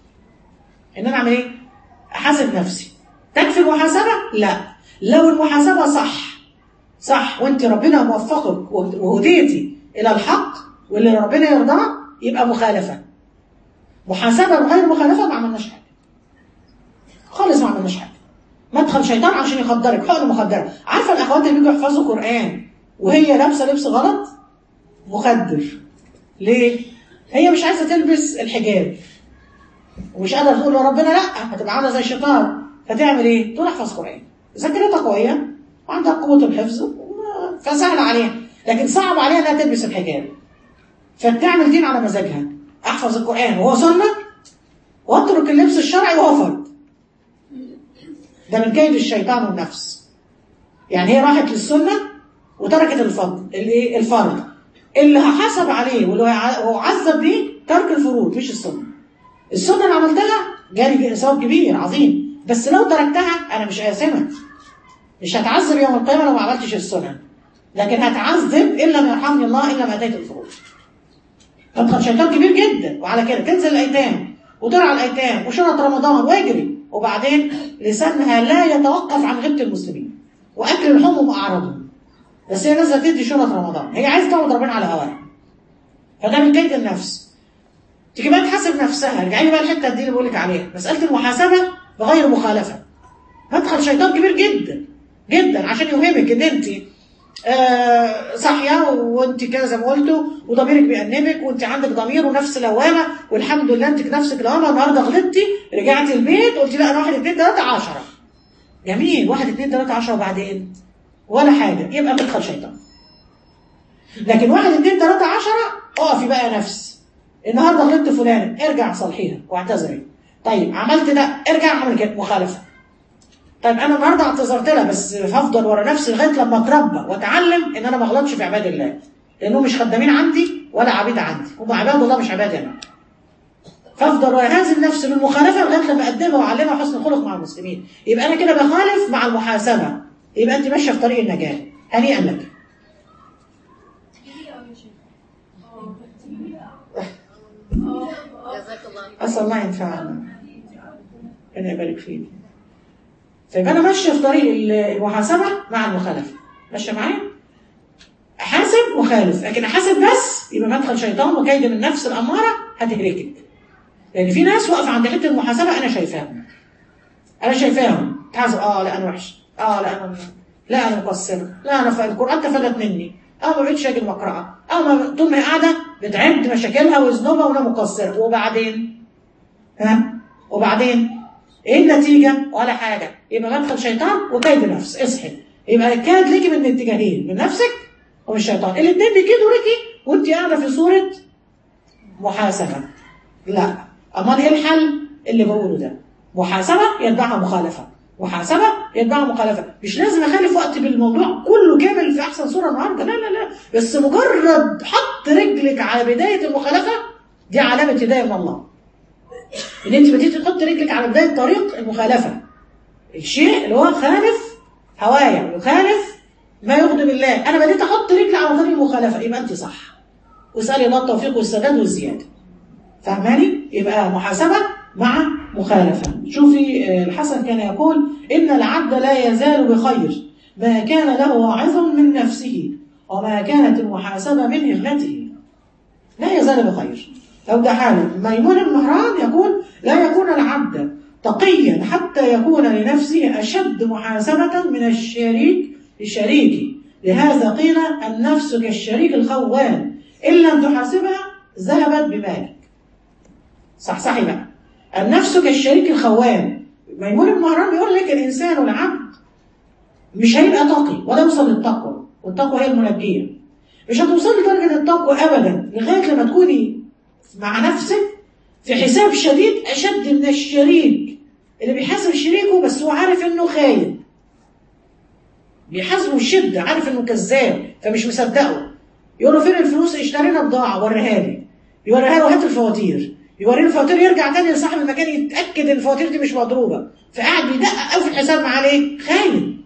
ان انا اعمل ايه؟ احاسب نفسي تكفي المحاسبه؟ لا لو المحاسبه صح صح وانت ربنا موفقك وهديتي الى الحق واللي ربنا يرضاه يبقى مخالفه محاسبه وغير مخالفه ما عملناش حاجه خالص ما عملناش حاجه مدخل شيطان عشان يخدرك حقن مخدره عارفه الاخوات اللي بيجوا يحفظوا قران وهي لابسه لبس غلط مخدر ليه هي مش عايزه تلبس الحجاب ومش قادره تقول لربنا لا هتبقى عامله زي الشيطان فتعمل ايه تقول احفظ قران ذاكرتها قويه وعندها قوه الحفظ وما- فسهل عليها لكن صعب عليها انها تلبس الحجاب فبتعمل دين على مزاجها احفظ القران وهو سنه واترك اللبس الشرعي وهو فرض ده من كيد الشيطان والنفس يعني هي راحت للسنه وتركت الفضل الايه الفرض اللي هحاسب عليه واللي هعذب بيه ترك الفروض مش السنه السنه اللي عملتها جالي ثواب كبير عظيم بس لو تركتها انا مش آثمة مش هتعذب يوم القيامه لو ما عملتش السنن لكن هتعذب ان لم يرحمني الله الا ما اتيت الفروض مدخل شيطان كبير جدا وعلى كده تنزل الايتام وترعى الايتام وشرط رمضان واجري وبعدين لسانها لا يتوقف عن غيبه المسلمين واكل لحومهم واعراضهم بس هي نازله تدي شرط رمضان هي عايزه تعبد ربنا على هواها فده من كيد النفس تيجي بقى تحاسب نفسها ارجعي لي بقى الحته دي اللي بقول لك عليها مساله المحاسبه بغير مخالفه مدخل شيطان كبير جدا جدا عشان يوهمك ان انت آه صاحيه وانت كده زي ما قلتوا وضميرك بيأنبك وانت عندك ضمير ونفس لوامه والحمد لله انت نفسك لوامه النهارده غلطتي رجعتي البيت قلتي لا انا واحد اثنين ثلاثه 10 جميل واحد اثنين ثلاثه 10 وبعدين ولا حاجه يبقى مدخل شيطان لكن واحد اثنين ثلاثه 10 اقفي بقى يا نفس النهارده غلطت فلان ارجع صلحيها واعتذري طيب عملت ده ارجع اعمل كده مخالفه طيب انا النهارده اعتذرت لها بس هفضل ورا نفسي لغايه لما اتربى واتعلم ان انا ما اغلطش في عباد الله لانهم مش خدامين عندي ولا عبيد عندي هم عباد الله مش عبادي انا فافضل ورا هذه النفس بالمخالفه لغايه لما اقدمها واعلمها حسن الخلق مع المسلمين يبقى انا كده بخالف مع المحاسبه يبقى انت ماشيه في طريق النجاه هنيئا لك جزاك الله اسال الله ينفعنا ربنا يبارك فيك فيبقى انا ماشيه في طريق المحاسبه مع المخالفه ماشيه معايا احاسب مخالف لكن احاسب بس يبقى مدخل شيطان وكيد من النفس الاماره هتهلكك لان في ناس واقفه عند حته المحاسبه انا شايفاهم انا شايفاهم تحاسب اه لا انا وحش اه لا انا لا انا مقصره لا انا ف- القران تفلت مني او ما بقتش اجي المقرأة او ما طول ما هي قاعده بتعد مشاكلها وذنوبها وانا مقصره وبعدين ها وبعدين ايه النتيجه ولا حاجه يبقى مدخل شيطان وكيد نفس اصحي يبقى كاد ليكي من اتجاهين من نفسك ومن الشيطان الاثنين بيكيدوا ليكي وانت قاعده في صوره محاسبه لا امال ايه الحل اللي بقوله ده محاسبه يتبعها مخالفه محاسبه يتبعها مخالفه مش لازم اخالف وقت بالموضوع كله كامل في احسن صوره النهارده لا لا لا بس مجرد حط رجلك على بدايه المخالفه دي علامه هدايه من الله ان انت بديتي تحط رجلك على بدايه طريق المخالفه الشيء اللي هو خالف هوايا يخالف ما يغضب الله انا بديت احط رجلي على طريق المخالفه يبقى انت صح واسالي الله التوفيق والسداد والزياده فاهماني يبقى محاسبه مع مخالفه شوفي آه، الحسن كان يقول ان العبد لا يزال بخير ما كان له واعظ من نفسه وما كانت المحاسبه من همته لا يزال بخير أو ده حاله ميمون بن مهران يقول لا يكون العبد تقيا حتى يكون لنفسه أشد محاسبة من الشريك لشريكه لهذا قيل النفس كالشريك الخوان إن لم تحاسبها ذهبت بمالك صح صحي بقى النفس كالشريك الخوان ميمون بن مهران بيقول لك الإنسان والعبد مش هيبقى تقي ولا يوصل للتقوى والتقوى هي المنجية مش هتوصلي لدرجة التقوى أبدا لغاية لما تكوني مع نفسك في حساب شديد أشد من الشريك اللي بيحاسب شريكه بس هو عارف إنه خاين بيحاسبه بشدة عارف إنه كذاب فمش مصدقه يقول له فين الفلوس اشترينا بضاعة وريها لي يوريها له هات الفواتير يوريه الفواتير يرجع تاني لصاحب المكان يتأكد إن الفواتير دي مش مضروبة فقاعد بيدقق قوي في الحساب معاه ليه؟ خاين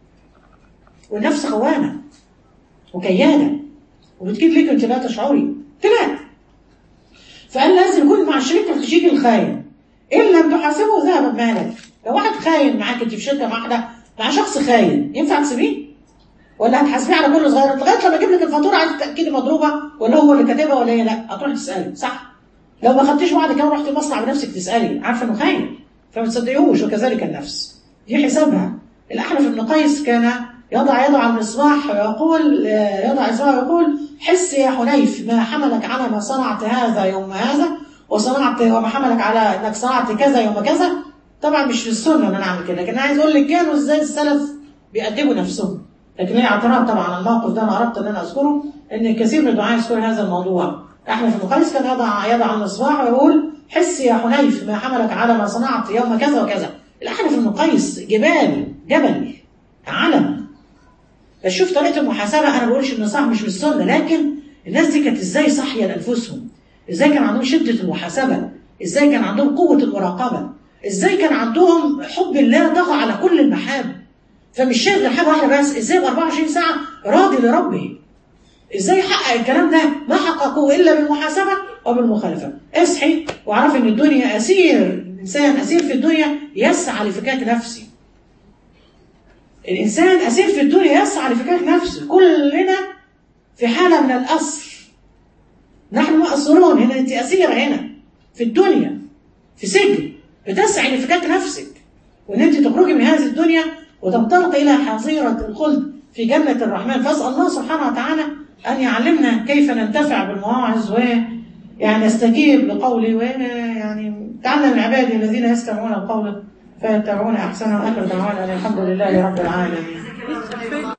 والنفس خوانة وكيانة وبتكيد ليك انت لا تشعري تلاقي فقال لازم يكون مع الشريك الشريك الخاين ان لم تحاسبه ذهب مالك لو واحد خاين معاك انت في شركه مع واحده مع شخص خاين ينفع تسيبيه ولا هتحاسبيه على كل صغيره لغايه لما اجيب لك الفاتوره عايز تتاكدي مضروبه ولا هو اللي كاتبها ولا هي لا هتروحي تسالي صح لو ما خدتيش بعد كده رحت المصنع بنفسك تسالي عارفه انه خاين فما تصدقيهوش وكذلك النفس دي حسابها الاحنف بن قيس كان يضع يده على المصباح ويقول آه، يضع اصبعه ويقول حس يا حنيف ما حملك على ما صنعت هذا يوم هذا وصنعت وما حملك على انك صنعت كذا يوم كذا طبعا مش في السنه ان انا اعمل كده لكن انا عايز اقول لك كانوا ازاي السلف بيأدبوا نفسهم لكن هي اعتراض طبعا على الموقف ده انا اردت ان انا اذكره ان كثير من الدعاء يذكر هذا الموضوع احنف بن قيس كان يضع يضع المصباح ويقول حس يا حنيف ما حملك على ما صنعت يوم كذا وكذا الاحنف بن قيس جبال جبل علم بس شوف طريقه المحاسبه انا ما بقولش ان صح مش من السنه لكن الناس دي كانت ازاي صاحيه لانفسهم ازاي كان عندهم شده المحاسبه ازاي كان عندهم قوه المراقبه ازاي كان عندهم حب الله طغى على كل المحاب فمش شايف غير حاجه واحده بس ازاي ب 24 ساعه راضي لربه ازاي يحقق الكلام ده ما حققوه الا بالمحاسبه وبالمخالفه اصحي واعرفي ان الدنيا اسير الانسان اسير في الدنيا يسعى لفكاك نفسه الإنسان أسير في الدنيا يسعى لفكاك نفسه كلنا في حالة من الأسر نحن مأسورون هنا أنت أسير هنا في الدنيا في سجن بتسعي لفكاك نفسك وأن أنت تخرجي من هذه الدنيا وتنطلقي إلى حظيرة الخلد في جنة الرحمن فأسأل الله سبحانه وتعالى أن يعلمنا كيف ننتفع بالمواعظ و يعني نستجيب لقوله ويعني تعلم من عبادي الذين يستمعون القول فيتبعون أحسنه وآخر دعوانا أن الحمد لله رب العالمين